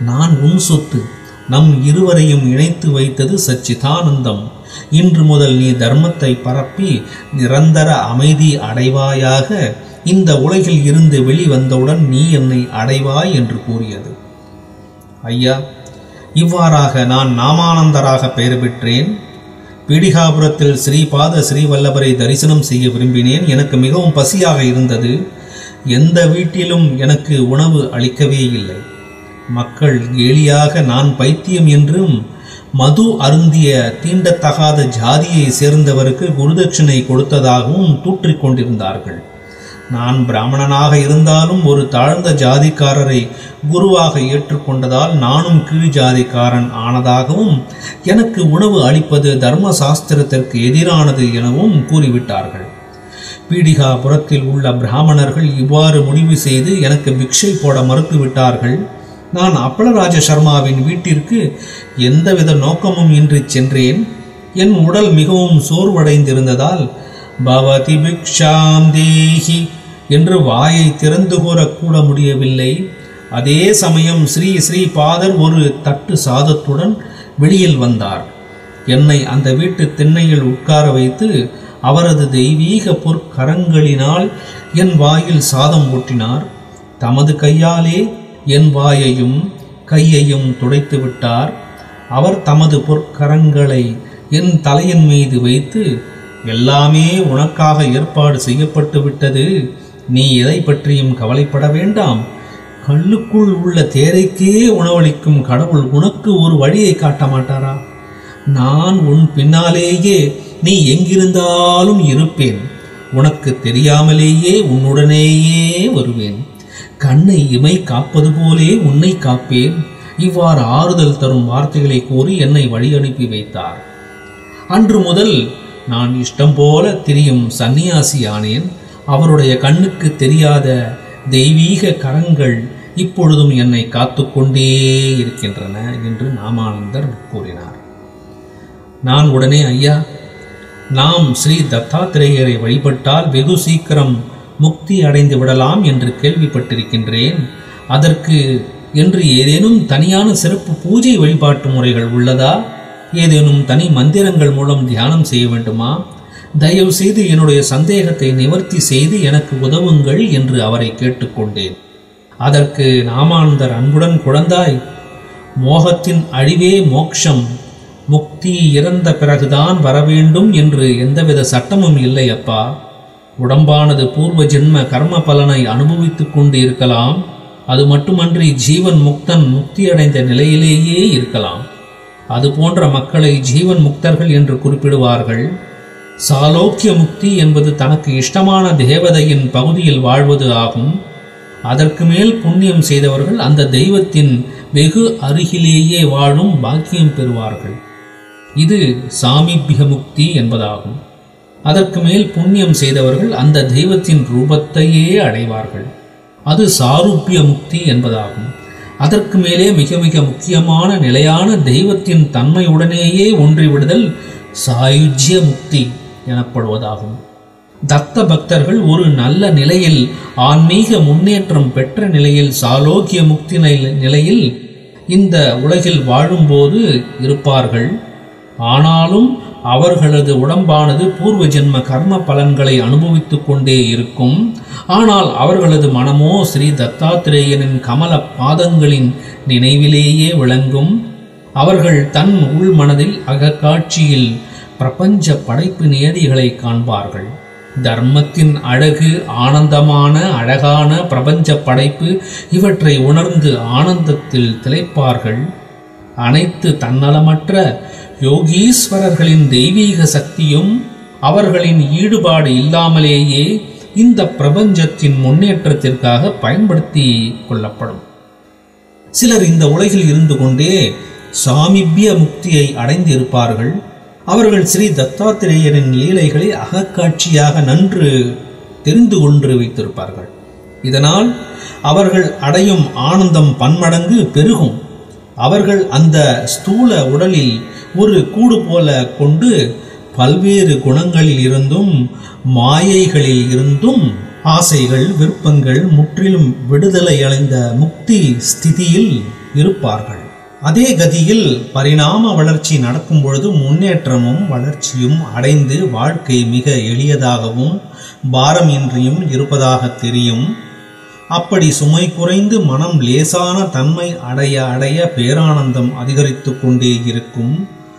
நான் உன் சொத்து நம் இருவரையும் இணைத்து வைத்தது சச்சிதானந்தம் இன்று முதல் நீ தர்மத்தை பரப்பி நிரந்தர அமைதி அடைவாயாக இந்த உலகில் இருந்து வெளிவந்தவுடன் நீ என்னை அடைவாய் என்று கூறியது ஐயா இவ்வாறாக நான் நாமானந்தராக பெயர் பெற்றேன் பீடிகாபுரத்தில் ஸ்ரீபாத ஸ்ரீவல்லபரை தரிசனம் செய்ய விரும்பினேன் எனக்கு மிகவும் பசியாக இருந்தது எந்த வீட்டிலும் எனக்கு உணவு அளிக்கவே இல்லை மக்கள் கேலியாக நான் பைத்தியம் என்றும் மது அருந்திய தீண்டத்தகாத ஜாதியை சேர்ந்தவருக்கு குருதட்சிணை கொடுத்ததாகவும் தூற்றிக் கொண்டிருந்தார்கள் நான் பிராமணனாக இருந்தாலும் ஒரு தாழ்ந்த ஜாதிக்காரரை குருவாக ஏற்றுக்கொண்டதால் நானும் கீழ் ஜாதிக்காரன் ஆனதாகவும் எனக்கு உணவு அளிப்பது தர்ம சாஸ்திரத்திற்கு எதிரானது எனவும் கூறிவிட்டார்கள் பீடிகாபுரத்தில் உள்ள பிராமணர்கள் இவ்வாறு முடிவு செய்து எனக்கு பிக்ஷை போட மறுத்துவிட்டார்கள் நான் அப்பளராஜ சர்மாவின் வீட்டிற்கு எந்தவித நோக்கமும் இன்றி சென்றேன் என் உடல் மிகவும் சோர்வடைந்திருந்ததால் பவதி பிக்ஷாம் தேஹி என்று வாயை திறந்து கூறக்கூட முடியவில்லை அதே சமயம் ஸ்ரீ ஸ்ரீ பாதர் ஒரு தட்டு சாதத்துடன் வெளியில் வந்தார் என்னை அந்த வீட்டு திண்ணையில் உட்கார வைத்து அவரது தெய்வீக பொற்கரங்களினால் என் வாயில் சாதம் ஊட்டினார் தமது கையாலே என் வாயையும் கையையும் துடைத்து விட்டார் அவர் தமது பொற்கரங்களை என் தலையின் மீது வைத்து எல்லாமே உனக்காக ஏற்பாடு செய்யப்பட்டு விட்டது நீ எதை பற்றியும் கவலைப்பட வேண்டாம் கல்லுக்குள் உள்ள தேரைக்கே உணவளிக்கும் கடவுள் உனக்கு ஒரு வழியை காட்ட மாட்டாரா நான் உன் பின்னாலேயே நீ எங்கிருந்தாலும் இருப்பேன் உனக்கு தெரியாமலேயே உன்னுடனேயே வருவேன் கண்ணை இமை காப்பது போலே உன்னை காப்பேன் இவ்வாறு ஆறுதல் தரும் வார்த்தைகளை கூறி என்னை வழி அனுப்பி வைத்தார் அன்று முதல் நான் இஷ்டம் போல திரியும் சந்நியாசி ஆனேன் அவருடைய கண்ணுக்கு தெரியாத தெய்வீக கரங்கள் இப்பொழுதும் என்னை காத்துக்கொண்டே இருக்கின்றன என்று நாமானந்தர் கூறினார் நான் உடனே ஐயா நாம் ஸ்ரீ தத்தாத்திரேயரை வழிபட்டால் வெகு சீக்கிரம் முக்தி அடைந்து விடலாம் என்று கேள்விப்பட்டிருக்கின்றேன் அதற்கு என்று ஏதேனும் தனியான சிறப்பு பூஜை வழிபாட்டு முறைகள் உள்ளதா ஏதேனும் தனி மந்திரங்கள் மூலம் தியானம் செய்ய வேண்டுமா தயவு செய்து என்னுடைய சந்தேகத்தை நிவர்த்தி செய்து எனக்கு உதவுங்கள் என்று அவரை கேட்டுக்கொண்டேன் அதற்கு நாமானந்தர் அன்புடன் குழந்தாய் மோகத்தின் அழிவே மோக்ஷம் முக்தி இறந்த பிறகுதான் வரவேண்டும் என்று எந்தவித சட்டமும் இல்லை அப்பா உடம்பானது பூர்வ ஜென்ம கர்ம பலனை அனுபவித்துக் கொண்டு இருக்கலாம் அது மட்டுமன்றி ஜீவன் முக்தன் முக்தியடைந்த நிலையிலேயே இருக்கலாம் அது போன்ற மக்களை ஜீவன் முக்தர்கள் என்று குறிப்பிடுவார்கள் சாலோக்கிய முக்தி என்பது தனக்கு இஷ்டமான தேவதையின் பகுதியில் வாழ்வது ஆகும் அதற்கு மேல் புண்ணியம் செய்தவர்கள் அந்த தெய்வத்தின் வெகு அருகிலேயே வாழும் பாக்கியம் பெறுவார்கள் இது சாமீபிய முக்தி என்பதாகும் அதற்கு மேல் புண்ணியம் செய்தவர்கள் அந்த தெய்வத்தின் ரூபத்தையே அடைவார்கள் அது சாரூபிய முக்தி என்பதாகும் அதற்கு மேலே மிக மிக முக்கியமான நிலையான தெய்வத்தின் தன்மையுடனேயே ஒன்றிவிடுதல் சாயுஜ்ய முக்தி எனப்படுவதாகும் தத்த பக்தர்கள் ஒரு நல்ல நிலையில் ஆன்மீக முன்னேற்றம் பெற்ற நிலையில் சாலோக்கிய முக்தி நிலை- நிலையில் இந்த உலகில் வாழும்போது இருப்பார்கள் ஆனாலும் அவர்களது உடம்பானது பூர்வ ஜென்ம கர்ம பலன்களை அனுபவித்துக் கொண்டே இருக்கும் ஆனால் அவர்களது மனமோ ஸ்ரீ தத்தாத்திரேயனின் கமல பாதங்களின் நினைவிலேயே விளங்கும் அவர்கள் தன் உள் மனதில் அகக்காட்சியில் பிரபஞ்ச படைப்பு நியதிகளை காண்பார்கள் தர்மத்தின் அழகு ஆனந்தமான அழகான பிரபஞ்ச படைப்பு இவற்றை உணர்ந்து ஆனந்தத்தில் திளைப்பார்கள் அனைத்து தன்னலமற்ற யோகீஸ்வரர்களின் தெய்வீக சக்தியும் அவர்களின் ஈடுபாடு இல்லாமலேயே இந்த பிரபஞ்சத்தின் முன்னேற்றத்திற்காக பயன்படுத்தி கொள்ளப்படும் சிலர் இந்த உலகில் இருந்து கொண்டே சாமிபிய முக்தியை அடைந்திருப்பார்கள் அவர்கள் ஸ்ரீ தத்தாத்திரேயரின் லீலைகளை அகக்காட்சியாக நன்று தெரிந்து கொண்டு வைத்திருப்பார்கள் இதனால் அவர்கள் அடையும் ஆனந்தம் பன்மடங்கு பெருகும் அவர்கள் அந்த ஸ்தூல உடலில் ஒரு கூடு போல கொண்டு பல்வேறு குணங்களில் இருந்தும் மாயைகளில் இருந்தும் ஆசைகள் விருப்பங்கள் முற்றிலும் விடுதலை அடைந்த முக்தி ஸ்திதியில் இருப்பார்கள் அதே கதியில் பரிணாம வளர்ச்சி நடக்கும் பொழுது முன்னேற்றமும் வளர்ச்சியும் அடைந்து வாழ்க்கை மிக எளியதாகவும் பாரமின்றியும் இருப்பதாக தெரியும் அப்படி சுமை குறைந்து மனம் லேசான தன்மை அடைய அடைய பேரானந்தம் அதிகரித்து கொண்டே இருக்கும்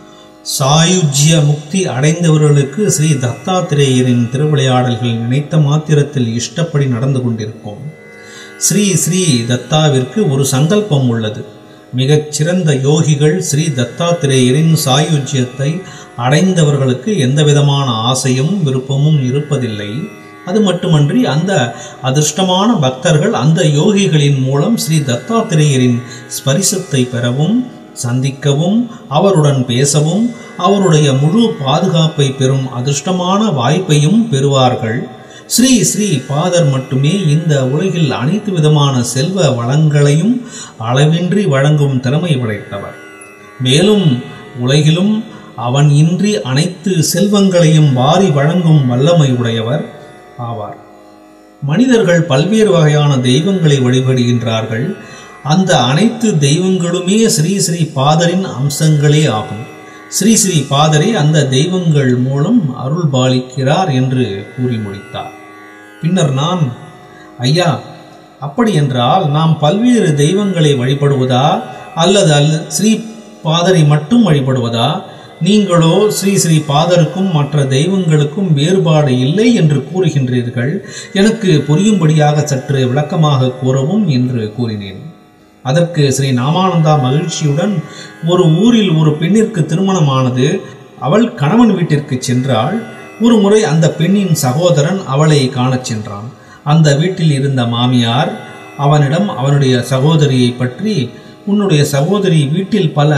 சாயுஜ்ய முக்தி அடைந்தவர்களுக்கு ஸ்ரீ தத்தாத்திரேயரின் திருவிளையாடல்கள் நினைத்த மாத்திரத்தில் இஷ்டப்படி நடந்து கொண்டிருக்கும் ஸ்ரீ ஸ்ரீ தத்தாவிற்கு ஒரு சங்கல்பம் உள்ளது மிகச் சிறந்த யோகிகள் ஸ்ரீ தத்தாத்திரேயரின் சாயுஜ்யத்தை அடைந்தவர்களுக்கு எந்தவிதமான ஆசையும் விருப்பமும் இருப்பதில்லை அது மட்டுமன்றி அந்த அதிர்ஷ்டமான பக்தர்கள் அந்த யோகிகளின் மூலம் ஸ்ரீ தத்தாத்திரேயரின் ஸ்பரிசத்தை பெறவும் சந்திக்கவும் அவருடன் பேசவும் அவருடைய முழு பாதுகாப்பை பெறும் அதிர்ஷ்டமான வாய்ப்பையும் பெறுவார்கள் ஸ்ரீ ஸ்ரீ பாதர் மட்டுமே இந்த உலகில் அனைத்து விதமான செல்வ வளங்களையும் அளவின்றி வழங்கும் திறமை படைத்தவர் மேலும் உலகிலும் அவன் இன்றி அனைத்து செல்வங்களையும் வாரி வழங்கும் வல்லமை உடையவர் ஆவார் மனிதர்கள் பல்வேறு வகையான தெய்வங்களை வழிபடுகின்றார்கள் அந்த அனைத்து தெய்வங்களுமே ஸ்ரீ ஸ்ரீ பாதரின் அம்சங்களே ஆகும் ஸ்ரீ ஸ்ரீ பாதரே அந்த தெய்வங்கள் மூலம் அருள் பாலிக்கிறார் என்று கூறி முடித்தார் பின்னர் நான் ஐயா அப்படி என்றால் நாம் பல்வேறு தெய்வங்களை வழிபடுவதா அல்லது அல்ல ஸ்ரீ பாதரை மட்டும் வழிபடுவதா நீங்களோ ஸ்ரீ ஸ்ரீ பாதருக்கும் மற்ற தெய்வங்களுக்கும் வேறுபாடு இல்லை என்று கூறுகின்றீர்கள் எனக்கு புரியும்படியாக சற்று விளக்கமாக கூறவும் என்று கூறினேன் அதற்கு ஸ்ரீ நாமானந்தா மகிழ்ச்சியுடன் ஒரு ஊரில் ஒரு பெண்ணிற்கு திருமணமானது அவள் கணவன் வீட்டிற்கு சென்றாள் ஒரு முறை அந்த பெண்ணின் சகோதரன் அவளை காணச் சென்றான் அந்த வீட்டில் இருந்த மாமியார் அவனிடம் அவனுடைய சகோதரியை பற்றி உன்னுடைய சகோதரி வீட்டில் பல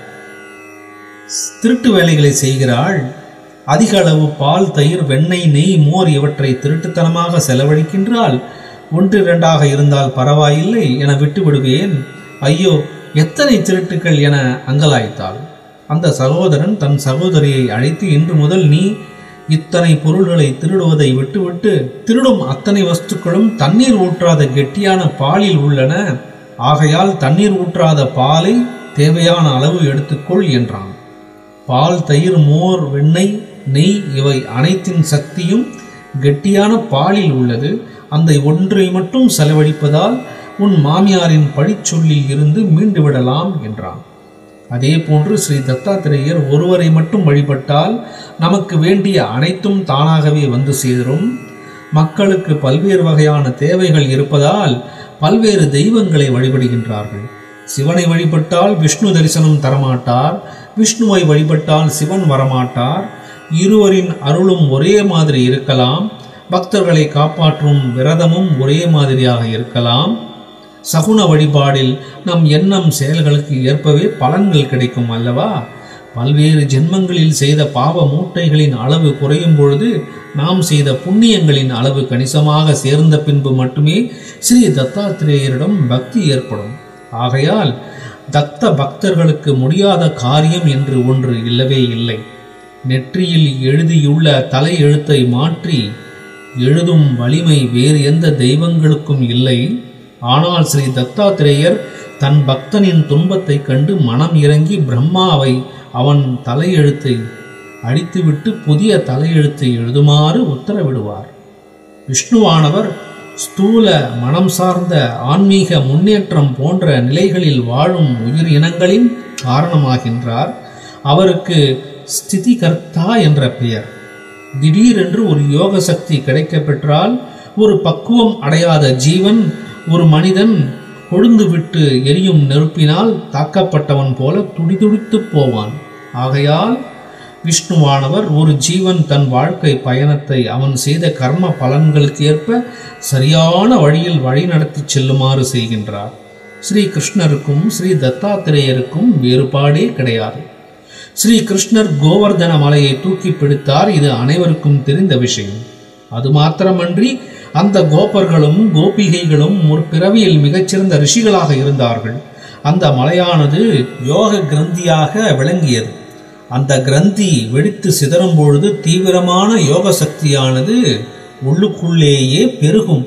திருட்டு வேலைகளை செய்கிறாள் அதிக அளவு பால் தயிர் வெண்ணெய் நெய் மோர் இவற்றை திருட்டுத்தனமாக செலவழிக்கின்றாள் ஒன்று இரண்டாக இருந்தால் பரவாயில்லை என விட்டு விடுவேன் ஐயோ எத்தனை திருட்டுக்கள் என அங்கலாய்த்தாள் அந்த சகோதரன் தன் சகோதரியை அழைத்து இன்று முதல் நீ இத்தனை பொருள்களை திருடுவதை விட்டுவிட்டு திருடும் அத்தனை வஸ்துக்களும் தண்ணீர் ஊற்றாத கெட்டியான பாலில் உள்ளன ஆகையால் தண்ணீர் ஊற்றாத பாலை தேவையான அளவு எடுத்துக்கொள் என்றான் பால் தயிர் மோர் வெண்ணெய் நெய் இவை அனைத்தின் சக்தியும் கெட்டியான பாலில் உள்ளது அந்த ஒன்றை மட்டும் செலவழிப்பதால் உன் மாமியாரின் பழிச்சொல்லில் இருந்து மீண்டு விடலாம் என்றான் அதே போன்று ஸ்ரீ தத்தாத்திரேயர் ஒருவரை மட்டும் வழிபட்டால் நமக்கு வேண்டிய அனைத்தும் தானாகவே வந்து சேரும் மக்களுக்கு பல்வேறு வகையான தேவைகள் இருப்பதால் பல்வேறு தெய்வங்களை வழிபடுகின்றார்கள் சிவனை வழிபட்டால் விஷ்ணு தரிசனம் தரமாட்டார் விஷ்ணுவை வழிபட்டால் சிவன் வரமாட்டார் இருவரின் அருளும் ஒரே மாதிரி இருக்கலாம் பக்தர்களை காப்பாற்றும் விரதமும் ஒரே மாதிரியாக இருக்கலாம் சகுன வழிபாடில் நம் எண்ணம் செயல்களுக்கு ஏற்பவே பலன்கள் கிடைக்கும் அல்லவா பல்வேறு ஜென்மங்களில் செய்த பாவ மூட்டைகளின் அளவு குறையும் பொழுது நாம் செய்த புண்ணியங்களின் அளவு கணிசமாக சேர்ந்த பின்பு மட்டுமே ஸ்ரீ தத்தாத்திரேயரிடம் பக்தி ஏற்படும் ஆகையால் தத்த பக்தர்களுக்கு முடியாத காரியம் என்று ஒன்று இல்லவே இல்லை நெற்றியில் எழுதியுள்ள தலை எழுத்தை மாற்றி எழுதும் வலிமை வேறு எந்த தெய்வங்களுக்கும் இல்லை ஆனால் ஸ்ரீ தத்தாத்திரேயர் தன் பக்தனின் துன்பத்தை கண்டு மனம் இறங்கி பிரம்மாவை அவன் தலையெழுத்தை அடித்துவிட்டு புதிய தலையெழுத்தை எழுதுமாறு உத்தரவிடுவார் விஷ்ணுவானவர் ஸ்தூல மனம் சார்ந்த ஆன்மீக முன்னேற்றம் போன்ற நிலைகளில் வாழும் உயிர் இனங்களின் காரணமாகின்றார் அவருக்கு ஸ்திதிகர்த்தா என்ற பெயர் திடீரென்று ஒரு யோக சக்தி கிடைக்கப் பெற்றால் ஒரு பக்குவம் அடையாத ஜீவன் ஒரு மனிதன் கொழுந்து விட்டு எரியும் நெருப்பினால் தாக்கப்பட்டவன் போல துடிதுடித்துப் போவான் ஆகையால் விஷ்ணுவானவர் ஒரு ஜீவன் தன் வாழ்க்கை பயணத்தை அவன் செய்த கர்ம பலன்களுக்கு ஏற்ப சரியான வழியில் வழி நடத்தி செல்லுமாறு செய்கின்றார் ஸ்ரீ கிருஷ்ணருக்கும் ஸ்ரீ தத்தாத்திரேயருக்கும் வேறுபாடே கிடையாது ஸ்ரீ கிருஷ்ணர் கோவர்தன மலையை தூக்கி பிடித்தார் இது அனைவருக்கும் தெரிந்த விஷயம் அது மாத்திரமன்றி அந்த கோபர்களும் கோபிகைகளும் முற்பிறவியில் மிகச்சிறந்த ரிஷிகளாக இருந்தார்கள் அந்த மலையானது யோக கிரந்தியாக விளங்கியது அந்த கிரந்தி வெடித்து சிதறும் பொழுது தீவிரமான யோக சக்தியானது உள்ளுக்குள்ளேயே பெருகும்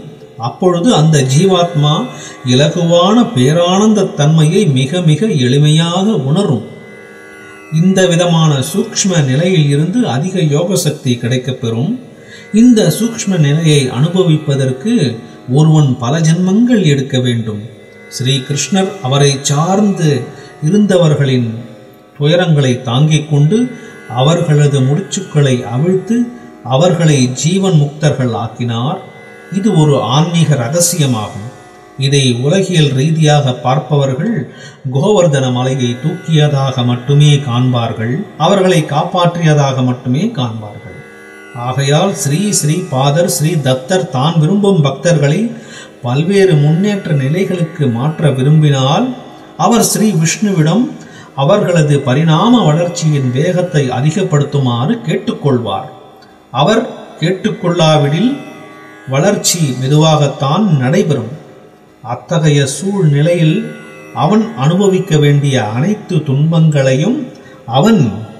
அப்பொழுது அந்த ஜீவாத்மா இலகுவான பேரானந்த தன்மையை மிக மிக எளிமையாக உணரும் இந்த விதமான சூக்ஷ்ம நிலையில் இருந்து அதிக யோக சக்தி கிடைக்கப்பெறும் இந்த சூக்ஷ்ம நிலையை அனுபவிப்பதற்கு ஒருவன் பல ஜென்மங்கள் எடுக்க வேண்டும் ஸ்ரீ கிருஷ்ணர் அவரை சார்ந்து இருந்தவர்களின் துயரங்களை தாங்கிக் கொண்டு அவர்களது முடிச்சுக்களை அவிழ்த்து அவர்களை ஜீவன் முக்தர்கள் ஆக்கினார் இது ஒரு ஆன்மீக ரகசியமாகும் இதை உலகியல் ரீதியாக பார்ப்பவர்கள் கோவர்தன மலையை தூக்கியதாக மட்டுமே காண்பார்கள் அவர்களை காப்பாற்றியதாக மட்டுமே காண்பார்கள் ஆகையால் ஸ்ரீ ஸ்ரீ பாதர் ஸ்ரீ தத்தர் தான் விரும்பும் பக்தர்களை பல்வேறு முன்னேற்ற நிலைகளுக்கு மாற்ற விரும்பினால் அவர் ஸ்ரீ விஷ்ணுவிடம் அவர்களது பரிணாம வளர்ச்சியின் வேகத்தை அதிகப்படுத்துமாறு கேட்டுக்கொள்வார் அவர் கேட்டுக்கொள்ளாவிடில் வளர்ச்சி மெதுவாகத்தான் நடைபெறும் அத்தகைய சூழ்நிலையில் அவன் அனுபவிக்க வேண்டிய அனைத்து துன்பங்களையும் அவன்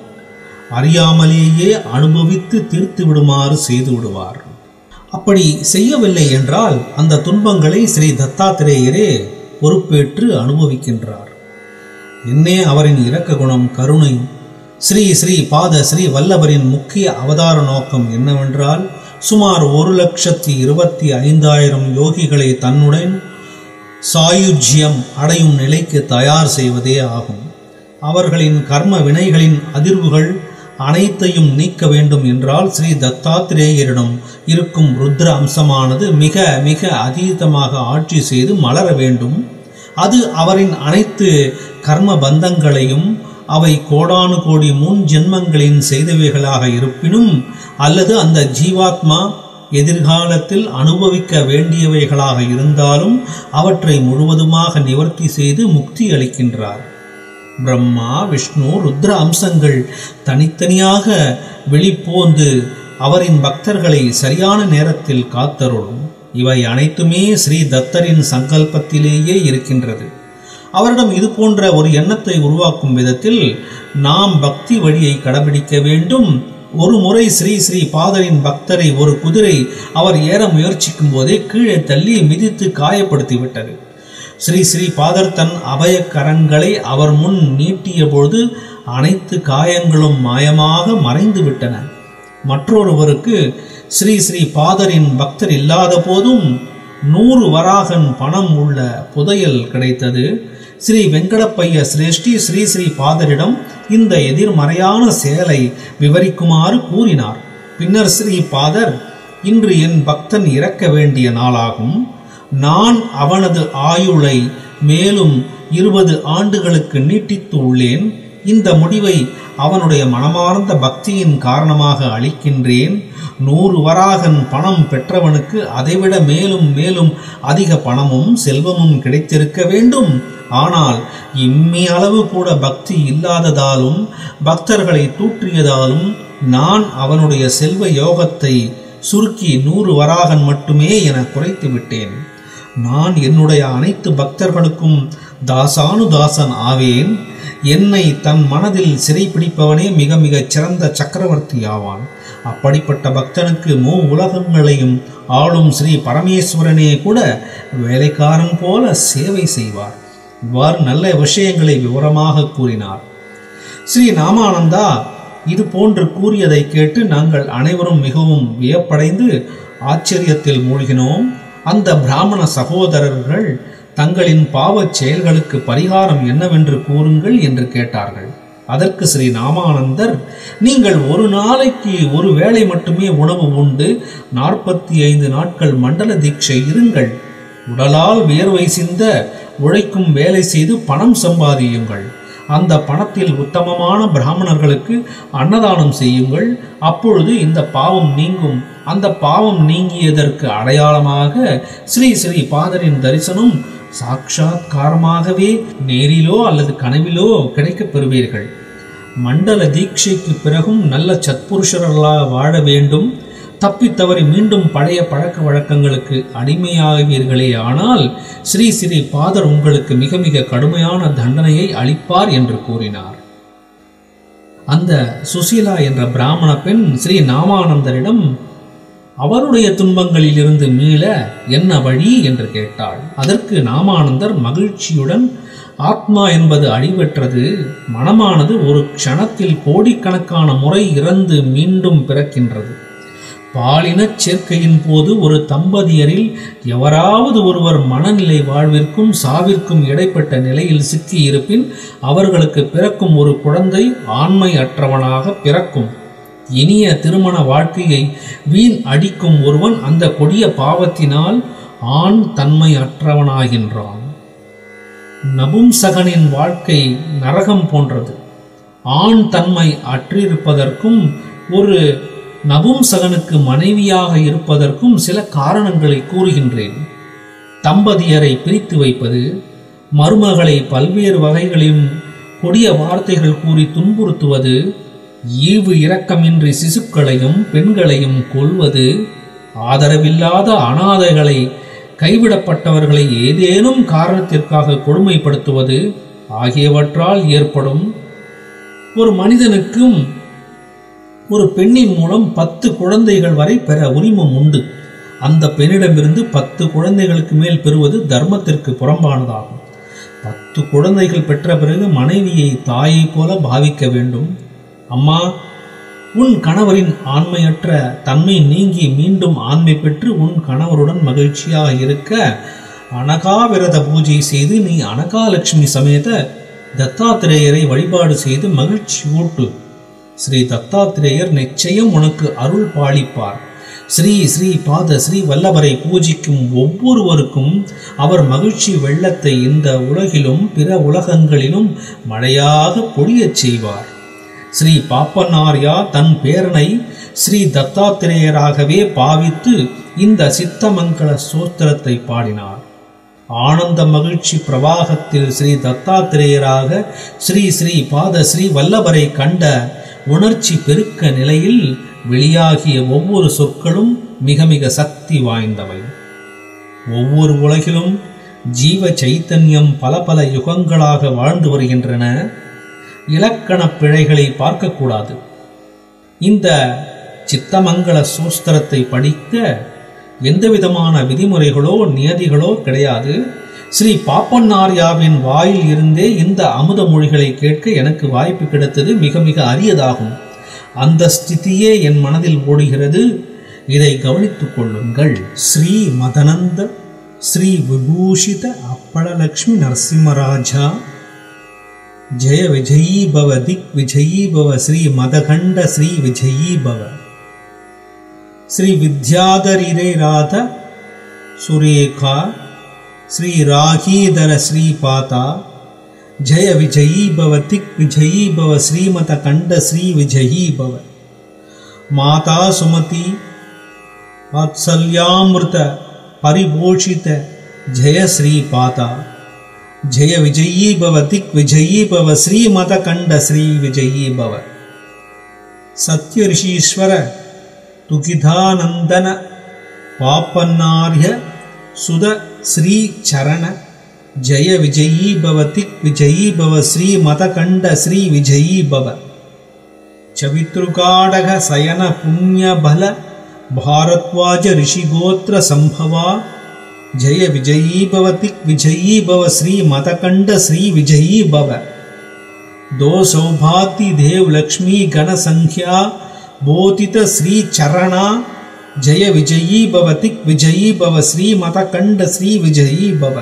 அறியாமலேயே அனுபவித்து தீர்த்து விடுமாறு செய்து விடுவார் அப்படி செய்யவில்லை என்றால் அந்த துன்பங்களை ஸ்ரீ தத்தாத்திரேயரே பொறுப்பேற்று அனுபவிக்கின்றார் என்னே அவரின் இரக்க குணம் கருணை ஸ்ரீ ஸ்ரீ பாத ஸ்ரீ வல்லபரின் முக்கிய அவதார நோக்கம் என்னவென்றால் சுமார் ஒரு லட்சத்தி இருபத்தி ஐந்தாயிரம் யோகிகளை தன்னுடன் சாயுஜ்யம் அடையும் நிலைக்கு தயார் செய்வதே ஆகும் அவர்களின் கர்ம வினைகளின் அதிர்வுகள் அனைத்தையும் நீக்க வேண்டும் என்றால் ஸ்ரீ தத்தாத்திரேயரிடம் இருக்கும் ருத்ர அம்சமானது மிக மிக அதீதமாக ஆட்சி செய்து மலர வேண்டும் அது அவரின் அனைத்து கர்ம பந்தங்களையும் அவை கோடானு கோடி முன் ஜென்மங்களின் செய்தவைகளாக இருப்பினும் அல்லது அந்த ஜீவாத்மா எதிர்காலத்தில் அனுபவிக்க வேண்டியவைகளாக இருந்தாலும் அவற்றை முழுவதுமாக நிவர்த்தி செய்து முக்தி அளிக்கின்றார் பிரம்மா விஷ்ணு ருத்ர அம்சங்கள் தனித்தனியாக வெளிப்போந்து அவரின் பக்தர்களை சரியான நேரத்தில் காத்தருளும் இவை அனைத்துமே ஸ்ரீ தத்தரின் சங்கல்பத்திலேயே இருக்கின்றது அவரிடம் இது போன்ற ஒரு எண்ணத்தை உருவாக்கும் விதத்தில் நாம் பக்தி வழியை கடைபிடிக்க வேண்டும் ஒரு முறை ஸ்ரீ ஸ்ரீ பாதரின் பக்தரை ஒரு குதிரை அவர் ஏற முயற்சிக்கும் போதே கீழே தள்ளி மிதித்து காயப்படுத்தி விட்டது ஸ்ரீ ஸ்ரீ பாதர் தன் அபய கரங்களை அவர் முன் நீட்டிய பொழுது அனைத்து காயங்களும் மாயமாக மறைந்து விட்டன மற்றொருவருக்கு ஸ்ரீ ஸ்ரீ பாதரின் பக்தர் இல்லாத போதும் நூறு வராகன் பணம் உள்ள புதையல் கிடைத்தது ஸ்ரீ வெங்கடப்பைய சிரேஷ்டி ஸ்ரீ ஸ்ரீ பாதரிடம் இந்த எதிர்மறையான செயலை விவரிக்குமாறு கூறினார் பின்னர் ஸ்ரீ பாதர் இன்று என் பக்தன் இறக்க வேண்டிய நாளாகும் நான் அவனது ஆயுளை மேலும் இருபது ஆண்டுகளுக்கு நீட்டித்து உள்ளேன் இந்த முடிவை அவனுடைய மனமார்ந்த பக்தியின் காரணமாக அளிக்கின்றேன் நூறு வராகன் பணம் பெற்றவனுக்கு அதைவிட மேலும் மேலும் அதிக பணமும் செல்வமும் கிடைத்திருக்க வேண்டும் ஆனால் இம்மி அளவு கூட பக்தி இல்லாததாலும் பக்தர்களை தூற்றியதாலும் நான் அவனுடைய செல்வ யோகத்தை சுருக்கி நூறு வராகன் மட்டுமே என குறைத்து விட்டேன் நான் என்னுடைய அனைத்து பக்தர்களுக்கும் தாசானுதாசன் ஆவேன் என்னை தன் மனதில் சிறைப்பிடிப்பவனே மிக மிகச் சிறந்த சக்கரவர்த்தி ஆவான் அப்படிப்பட்ட பக்தனுக்கு மூ உலகங்களையும் ஆளும் ஸ்ரீ பரமேஸ்வரனே கூட வேலைக்காரன் போல சேவை செய்வார் இவ்வாறு நல்ல விஷயங்களை விவரமாக கூறினார் ஸ்ரீ நாமானந்தா இது போன்று கூறியதை கேட்டு நாங்கள் அனைவரும் மிகவும் வியப்படைந்து ஆச்சரியத்தில் மூழ்கினோம் அந்த பிராமண சகோதரர்கள் தங்களின் பாவச் செயல்களுக்கு பரிகாரம் என்னவென்று கூறுங்கள் என்று கேட்டார்கள் அதற்கு ஸ்ரீ ராமானந்தர் நீங்கள் ஒரு நாளைக்கு ஒரு வேளை மட்டுமே உணவு உண்டு நாற்பத்தி ஐந்து நாட்கள் மண்டல தீட்சை இருங்கள் உடலால் வேர்வை சிந்த உழைக்கும் வேலை செய்து பணம் சம்பாதியுங்கள் அந்த பணத்தில் உத்தமமான பிராமணர்களுக்கு அன்னதானம் செய்யுங்கள் அப்பொழுது இந்த பாவம் நீங்கும் அந்த பாவம் நீங்கியதற்கு அடையாளமாக ஸ்ரீ ஸ்ரீ பாதரின் தரிசனம் சாட்சாத்காரமாகவே நேரிலோ அல்லது கனவிலோ கிடைக்கப் பெறுவீர்கள் மண்டல தீட்சைக்கு பிறகும் நல்ல சத்புருஷர்களாக வாழ வேண்டும் தப்பி தவறி மீண்டும் பழைய பழக்க வழக்கங்களுக்கு அடிமையாவீர்களே ஆனால் ஸ்ரீ ஸ்ரீ பாதர் உங்களுக்கு மிக மிக கடுமையான தண்டனையை அளிப்பார் என்று கூறினார் அந்த சுசீலா என்ற பிராமண பெண் ஸ்ரீ நாமானந்தரிடம் அவருடைய துன்பங்களில் இருந்து மீள என்ன வழி என்று கேட்டாள் அதற்கு நாமானந்தர் மகிழ்ச்சியுடன் ஆத்மா என்பது அழிவற்றது மனமானது ஒரு க்ஷணத்தில் கோடிக்கணக்கான முறை இறந்து மீண்டும் பிறக்கின்றது பாலினச் சேர்க்கையின் போது ஒரு தம்பதியரில் எவராவது ஒருவர் மனநிலை வாழ்விற்கும் சாவிற்கும் இடைப்பட்ட நிலையில் சிக்கி இருப்பின் அவர்களுக்கு பிறக்கும் ஒரு குழந்தை ஆண்மை அற்றவனாக பிறக்கும் இனிய திருமண வாழ்க்கையை வீண் அடிக்கும் ஒருவன் அந்த கொடிய பாவத்தினால் ஆண் தன்மை அற்றவனாகின்றான் நபும்சகனின் வாழ்க்கை நரகம் போன்றது ஆண் தன்மை அற்றிருப்பதற்கும் ஒரு நபும்சகனுக்கு மனைவியாக இருப்பதற்கும் சில காரணங்களை கூறுகின்றேன் தம்பதியரை பிரித்து வைப்பது மருமகளை பல்வேறு வகைகளிலும் கொடிய வார்த்தைகள் கூறி துன்புறுத்துவது ஈவு இரக்கமின்றி சிசுக்களையும் பெண்களையும் கொல்வது ஆதரவில்லாத அனாதைகளை கைவிடப்பட்டவர்களை ஏதேனும் காரணத்திற்காக கொடுமைப்படுத்துவது ஆகியவற்றால் ஏற்படும் ஒரு மனிதனுக்கும் ஒரு பெண்ணின் மூலம் பத்து குழந்தைகள் வரை பெற உரிமம் உண்டு அந்த பெண்ணிடமிருந்து பத்து குழந்தைகளுக்கு மேல் பெறுவது தர்மத்திற்கு புறம்பானதாகும் பத்து குழந்தைகள் பெற்ற பிறகு மனைவியை தாயைப் போல பாவிக்க வேண்டும் அம்மா உன் கணவரின் ஆண்மையற்ற தன்மை நீங்கி மீண்டும் ஆண்மை பெற்று உன் கணவருடன் மகிழ்ச்சியாக இருக்க அனகாவிரத பூஜை செய்து நீ அனகாலட்சுமி சமேத தத்தாத்திரேயரை வழிபாடு செய்து மகிழ்ச்சி ஊட்டு ஸ்ரீ தத்தாத்திரேயர் நிச்சயம் உனக்கு அருள் பாலிப்பார் ஸ்ரீ ஸ்ரீ பாத ஸ்ரீ வல்லவரை பூஜிக்கும் ஒவ்வொருவருக்கும் அவர் மகிழ்ச்சி வெள்ளத்தை இந்த உலகிலும் பிற உலகங்களிலும் மழையாக பொழியச் செய்வார் ஸ்ரீ பாப்பனார்யா தன் பேரனை ஸ்ரீ தத்தாத்திரேயராகவே பாவித்து இந்த சித்தமங்கல சோத்திரத்தை பாடினார் ஆனந்த மகிழ்ச்சி பிரவாகத்தில் ஸ்ரீ தத்தாத்திரேயராக ஸ்ரீ ஸ்ரீ பாத ஸ்ரீ வல்லவரை கண்ட உணர்ச்சி பெருக்க நிலையில் வெளியாகிய ஒவ்வொரு சொற்களும் மிக மிக சக்தி வாய்ந்தவை ஒவ்வொரு உலகிலும் ஜீவ சைத்தன்யம் பல பல யுகங்களாக வாழ்ந்து வருகின்றன இலக்கண பிழைகளை பார்க்கக்கூடாது இந்த சித்தமங்கள சூஸ்திரத்தை படிக்க எந்தவிதமான விதிமுறைகளோ நியதிகளோ கிடையாது ஸ்ரீ பாப்பன்னார்யாவின் வாயில் இருந்தே இந்த அமுத மொழிகளை கேட்க எனக்கு வாய்ப்பு கிடைத்தது மிக மிக அரியதாகும் அந்த ஸ்திதியே என் மனதில் ஓடுகிறது இதை கவனித்துக் கொள்ளுங்கள் ஸ்ரீ மதனந்த ஸ்ரீ விபூஷித அப்பளலக்ஷ்மி நரசிம்மராஜா ஜெய விஜயீ பவ திக் விஜயீ பவ ஸ்ரீ மதகண்ட ஸ்ரீ விஜயீ பவ ஸ்ரீ வித்யாதரிரே ராத சுரேகா ஸ்ரீ ராகீதர ஸ்ரீபாதா ஜெய விஜயீ பவ திக் விஜயீ பவ ஸ்ரீமத கண்ட ஸ்ரீ விஜயீ பவ மாதா சுமதி வாத்சல்யாமிருத பரிபோஷித ஜெய ஸ்ரீபாதா ஜெய விஜயீ பவ திக் விஜயீ பவ ஸ்ரீமத கண்ட ஸ்ரீ விஜயீ பவ சத்ய ரிஷீஸ்வர துகிதானந்தன பாப்பன்னார்ய சுத ஸ்ரீ சரண ஜெய விஜயீ பவ திக் விஜயீ பவ ஸ்ரீ மதகண்ட ஸ்ரீ விஜயீ பவ ಚವಿತೃಗಾಡಗ ಸಯನ ಪುಣ್ಯ ಬಲ ಭಾರದ್ವಾಜ ಋಷಿಗೋತ್ರ ಸಂಭವಾ ಜಯ ವಿಜಯೀ ಭವ ತಿಕ್ ವಿಜಯೀ ಭವ ಶ್ರೀ ಮತಕಂಡ ಶ್ರೀ ವಿಜಯೀ ಭವ ದೋ ಸೌಭಾತಿ ದೇವ್ ಲಕ್ಷ್ಮೀ ಗಣ ಸಂಖ್ಯಾ ಬೋಧಿತ ಶ್ರೀ ಚರಣ ಜಯ ವಿಜಯೀ ಭವ ತಿಕ್ ವಿಜಯೀ ಭವ ಶ್ರೀ ಮತಕಂಡ ಶ್ರೀ ವಿಜಯೀ ಭವ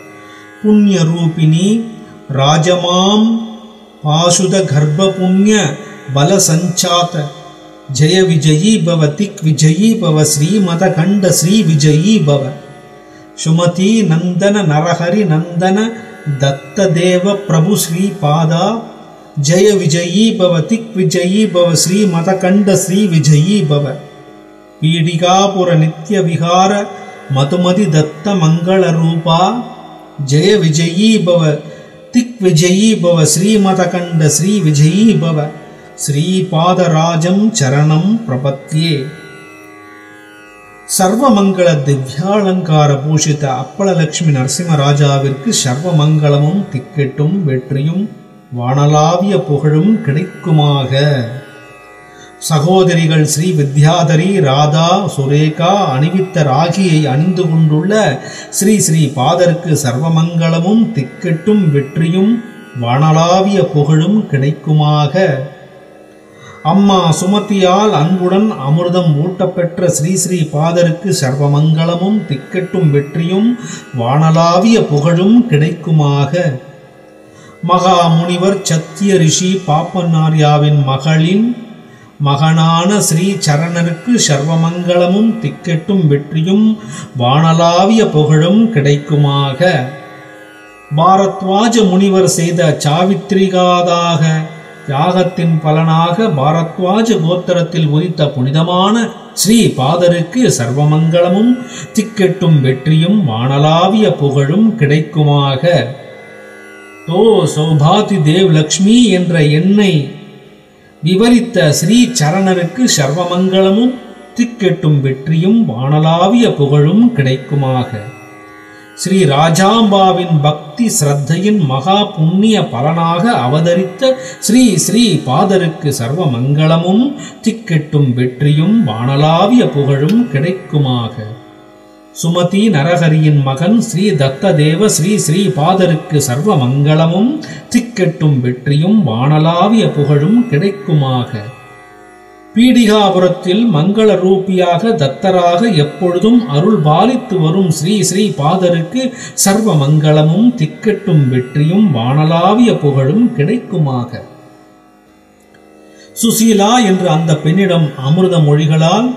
ಪುಣ್ಯರೂಪಿಣಿ ರಾಜಮಾಂ ಪಾಶುದ ಗರ್ಭ ಪುಣ್ಯ ಬಲ ಸಂಚಾತ ಜಯ ವಿಜಯೀ ಭವ ತಿಕ್ ವಿಜಯೀ ಭವ ಶ್ರೀ ಮದಖಂಡ ಶ್ರೀ ವಿಜಯೀ ಭವ ಸುಮತಿ ನಂದನ ನರಹರಿ ನಂದನ ದತ್ತದೇವ ಪ್ರಭು ಶ್ರೀ ಪಾದ ಜಯ ವಿಜಯೀ ಭವ ತಿಕ್ ವಿಜಯೀ ಭವ ಶ್ರೀ ಮದಖಂಡ ಶ್ರೀ ವಿಜಯೀ ಭವ ಪೀಡಿಕಾಪುರ ನಿತ್ಯ ವಿಹಾರ ಮಧುಮತಿ ದತ್ತ ಮಂಗಳ ರೂಪ ಜಯ ವಿಜಯೀ ಭವ திக் விஜயீ பவ ஸ்ரீமதகண்ட ஸ்ரீ விஜயீ பவ ஸ்ரீபாதராஜம் சரணம் பிரபத்யே சர்வமங்கள திவ்யாலங்கார பூஷித அப்பளலட்சுமி நரசிம்மராஜாவிற்கு சர்வமங்களமும் திக்கெட்டும் வெற்றியும் வானலாவிய புகழும் கிடைக்குமாக சகோதரிகள் ஸ்ரீ வித்யாதரி ராதா சுரேகா அணிவித்த ராகியை அணிந்து கொண்டுள்ள ஸ்ரீ ஸ்ரீ பாதருக்கு சர்வமங்கலமும் திக்கெட்டும் வெற்றியும் வானளாவிய புகழும் கிடைக்குமாக அம்மா சுமதியால் அன்புடன் அமிர்தம் ஊட்டப்பெற்ற ஸ்ரீ ஸ்ரீ பாதருக்கு சர்வமங்கலமும் திக்கெட்டும் வெற்றியும் வானளாவிய புகழும் கிடைக்குமாக மகா முனிவர் சத்திய ரிஷி பாப்பநாரியாவின் மகளின் மகனான ஸ்ரீ சரணருக்கு சர்வமங்கலமும் திக்கெட்டும் வெற்றியும் வானளாவிய புகழும் கிடைக்குமாக பாரத்வாஜ முனிவர் செய்த சாவித்திரிகாதாக யாகத்தின் பலனாக பாரத்வாஜ கோத்திரத்தில் உதித்த புனிதமான ஸ்ரீ பாதருக்கு சர்வமங்கலமும் திக்கெட்டும் வெற்றியும் வானளாவிய புகழும் கிடைக்குமாக தோ சௌபாதி தேவ் லக்ஷ்மி என்ற எண்ணை விவரித்த ஸ்ரீ சரணருக்கு சர்வமங்கலமும் திக்கெட்டும் வெற்றியும் வானளாவிய புகழும் கிடைக்குமாக ஸ்ரீ ராஜாம்பாவின் பக்தி ஸ்ரத்தையின் மகா புண்ணிய பலனாக அவதரித்த ஸ்ரீ ஸ்ரீ பாதருக்கு சர்வ மங்களமும் திக்கெட்டும் வெற்றியும் வானளாவிய புகழும் கிடைக்குமாக சுமதி நரஹரியின் மகன் ஸ்ரீ தத்ததேவ ஸ்ரீ ஸ்ரீ பாதருக்கு சர்வ மங்களமும் திக்கெட்டும் வெற்றியும் வானளாவிய புகழும் கிடைக்குமாக பீடிகாபுரத்தில் மங்கள ரூபியாக தத்தராக எப்பொழுதும் அருள் பாலித்து வரும் ஸ்ரீ ஸ்ரீ பாதருக்கு சர்வ மங்களமும் திக்கெட்டும் வெற்றியும் வானளாவிய புகழும் கிடைக்குமாக சுசீலா என்ற அந்த பெண்ணிடம் அமிர்த மொழிகளால்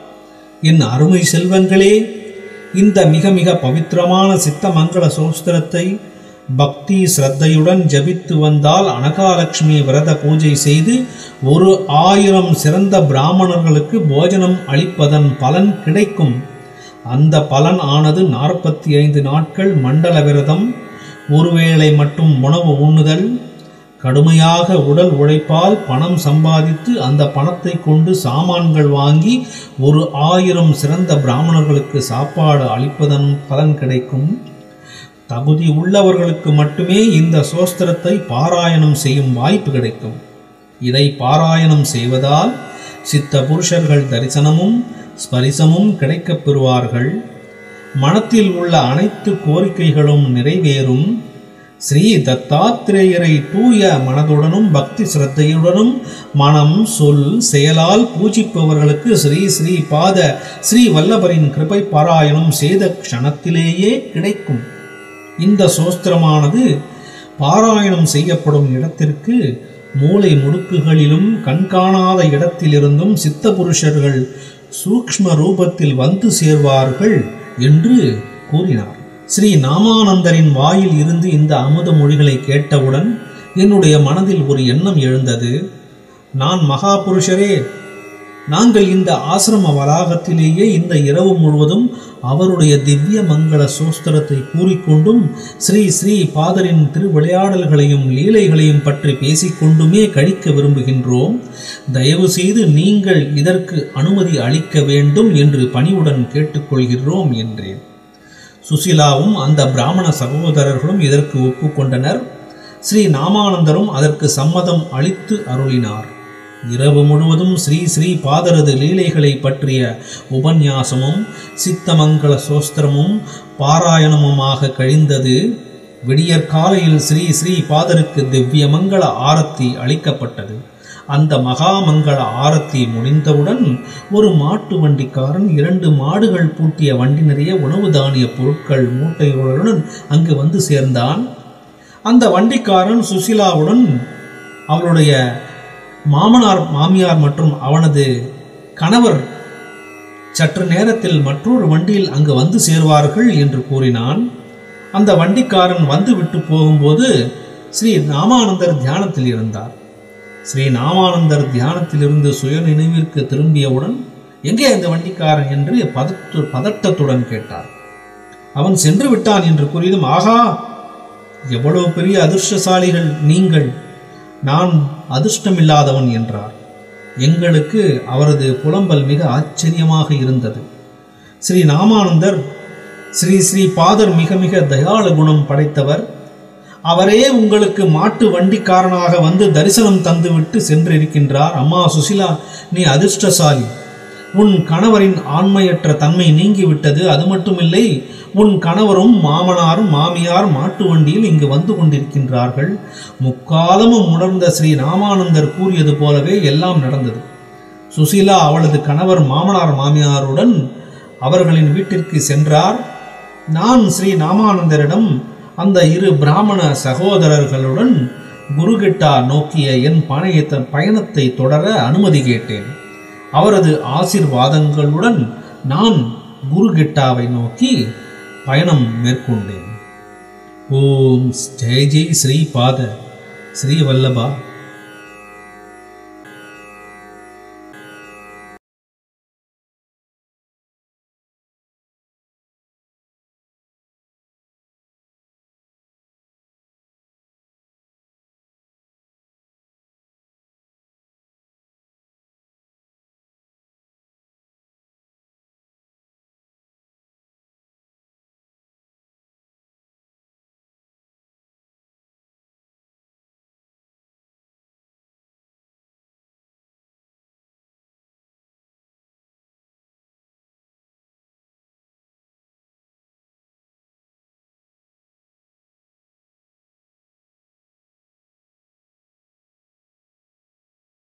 என் அருமை செல்வங்களே இந்த மிக மிக பவித்திரமான சித்தமங்கள சோஸ்திரத்தை பக்தி ஸ்ரத்தையுடன் ஜபித்து வந்தால் அனகாலட்சுமி விரத பூஜை செய்து ஒரு ஆயிரம் சிறந்த பிராமணர்களுக்கு போஜனம் அளிப்பதன் பலன் கிடைக்கும் அந்த பலன் ஆனது நாற்பத்தி ஐந்து நாட்கள் மண்டல விரதம் ஒருவேளை மட்டும் உணவு உண்ணுதல் கடுமையாக உடல் உழைப்பால் பணம் சம்பாதித்து அந்த பணத்தை கொண்டு சாமான்கள் வாங்கி ஒரு ஆயிரம் சிறந்த பிராமணர்களுக்கு சாப்பாடு அளிப்பதன் பலன் கிடைக்கும் தகுதி உள்ளவர்களுக்கு மட்டுமே இந்த சோஸ்திரத்தை பாராயணம் செய்யும் வாய்ப்பு கிடைக்கும் இதை பாராயணம் செய்வதால் சித்த புருஷர்கள் தரிசனமும் ஸ்பரிசமும் கிடைக்கப் பெறுவார்கள் மனத்தில் உள்ள அனைத்து கோரிக்கைகளும் நிறைவேறும் ஸ்ரீ தத்தாத்திரேயரை தூய மனதுடனும் பக்தி சிரத்தையுடனும் மனம் சொல் செயலால் பூஜிப்பவர்களுக்கு ஸ்ரீ ஸ்ரீ பாத ஸ்ரீ வல்லபரின் கிருபை பாராயணம் செய்த க்ஷணத்திலேயே கிடைக்கும் இந்த சோஸ்திரமானது பாராயணம் செய்யப்படும் இடத்திற்கு மூளை முடுக்குகளிலும் கண்காணாத இடத்திலிருந்தும் சித்த புருஷர்கள் சூக்ஷ்ம ரூபத்தில் வந்து சேர்வார்கள் என்று கூறினார் ஸ்ரீ நாமானந்தரின் வாயில் இருந்து இந்த அமுத மொழிகளை கேட்டவுடன் என்னுடைய மனதில் ஒரு எண்ணம் எழுந்தது நான் மகா புருஷரே நாங்கள் இந்த ஆசிரம வளாகத்திலேயே இந்த இரவு முழுவதும் அவருடைய திவ்ய மங்கள சோஸ்திரத்தை கூறிக்கொண்டும் ஸ்ரீ ஸ்ரீ பாதரின் திருவிளையாடல்களையும் லீலைகளையும் பற்றி பேசிக்கொண்டுமே கழிக்க விரும்புகின்றோம் தயவு செய்து நீங்கள் இதற்கு அனுமதி அளிக்க வேண்டும் என்று பணிவுடன் கேட்டுக்கொள்கிறோம் என்றேன் சுசிலாவும் அந்த பிராமண சகோதரர்களும் இதற்கு ஒப்புக்கொண்டனர் ஸ்ரீ நாமானந்தரும் அதற்கு சம்மதம் அளித்து அருளினார் இரவு முழுவதும் ஸ்ரீ ஸ்ரீ பாதரது லீலைகளை பற்றிய உபன்யாசமும் சித்தமங்கள சோஸ்திரமும் பாராயணமுமாக கழிந்தது விடியற் காலையில் ஸ்ரீ ஸ்ரீ பாதருக்கு திவ்ய மங்கள ஆரத்தி அளிக்கப்பட்டது அந்த மகாமங்கள ஆரத்தி முடிந்தவுடன் ஒரு மாட்டு வண்டிக்காரன் இரண்டு மாடுகள் பூட்டிய வண்டி நிறைய உணவு தானிய பொருட்கள் மூட்டைகளுடன் அங்கு வந்து சேர்ந்தான் அந்த வண்டிக்காரன் சுசிலாவுடன் அவளுடைய மாமனார் மாமியார் மற்றும் அவனது கணவர் சற்று நேரத்தில் மற்றொரு வண்டியில் அங்கு வந்து சேர்வார்கள் என்று கூறினான் அந்த வண்டிக்காரன் வந்து விட்டு போகும்போது ஸ்ரீ ராமானந்தர் தியானத்தில் இருந்தார் ஸ்ரீ ராமானந்தர் தியானத்திலிருந்து சுய நினைவிற்கு திரும்பியவுடன் எங்கே அந்த வண்டிக்காரன் என்று பதட்டு பதட்டத்துடன் கேட்டார் அவன் சென்று விட்டான் என்று கூறியதும் ஆகா எவ்வளவு பெரிய அதிர்ஷ்டசாலிகள் நீங்கள் நான் அதிர்ஷ்டமில்லாதவன் என்றார் எங்களுக்கு அவரது புலம்பல் மிக ஆச்சரியமாக இருந்தது ஸ்ரீ ராமானந்தர் ஸ்ரீ ஸ்ரீ பாதர் மிக மிக தயாள குணம் படைத்தவர் அவரே உங்களுக்கு மாட்டு வண்டிக்காரனாக வந்து தரிசனம் தந்துவிட்டு சென்றிருக்கின்றார் அம்மா சுசிலா நீ அதிர்ஷ்டசாலி உன் கணவரின் ஆண்மையற்ற தன்மை நீங்கிவிட்டது அது மட்டுமில்லை உன் கணவரும் மாமனாரும் மாமியார் மாட்டு வண்டியில் இங்கு வந்து கொண்டிருக்கின்றார்கள் முக்காலமும் உணர்ந்த ஸ்ரீ ராமானந்தர் கூறியது போலவே எல்லாம் நடந்தது சுசீலா அவளது கணவர் மாமனார் மாமியாருடன் அவர்களின் வீட்டிற்கு சென்றார் நான் ஸ்ரீ ராமானந்தரிடம் அந்த இரு பிராமண சகோதரர்களுடன் குருகிட்டா நோக்கிய என் பணையத்த பயணத்தை தொடர அனுமதி கேட்டேன் அவரது ஆசிர்வாதங்களுடன் நான் குருகிட்டாவை நோக்கி பயணம் மேற்கொண்டேன் ஓம் ஜெய ஜெய் ஸ்ரீ பாத ஸ்ரீ வல்லபா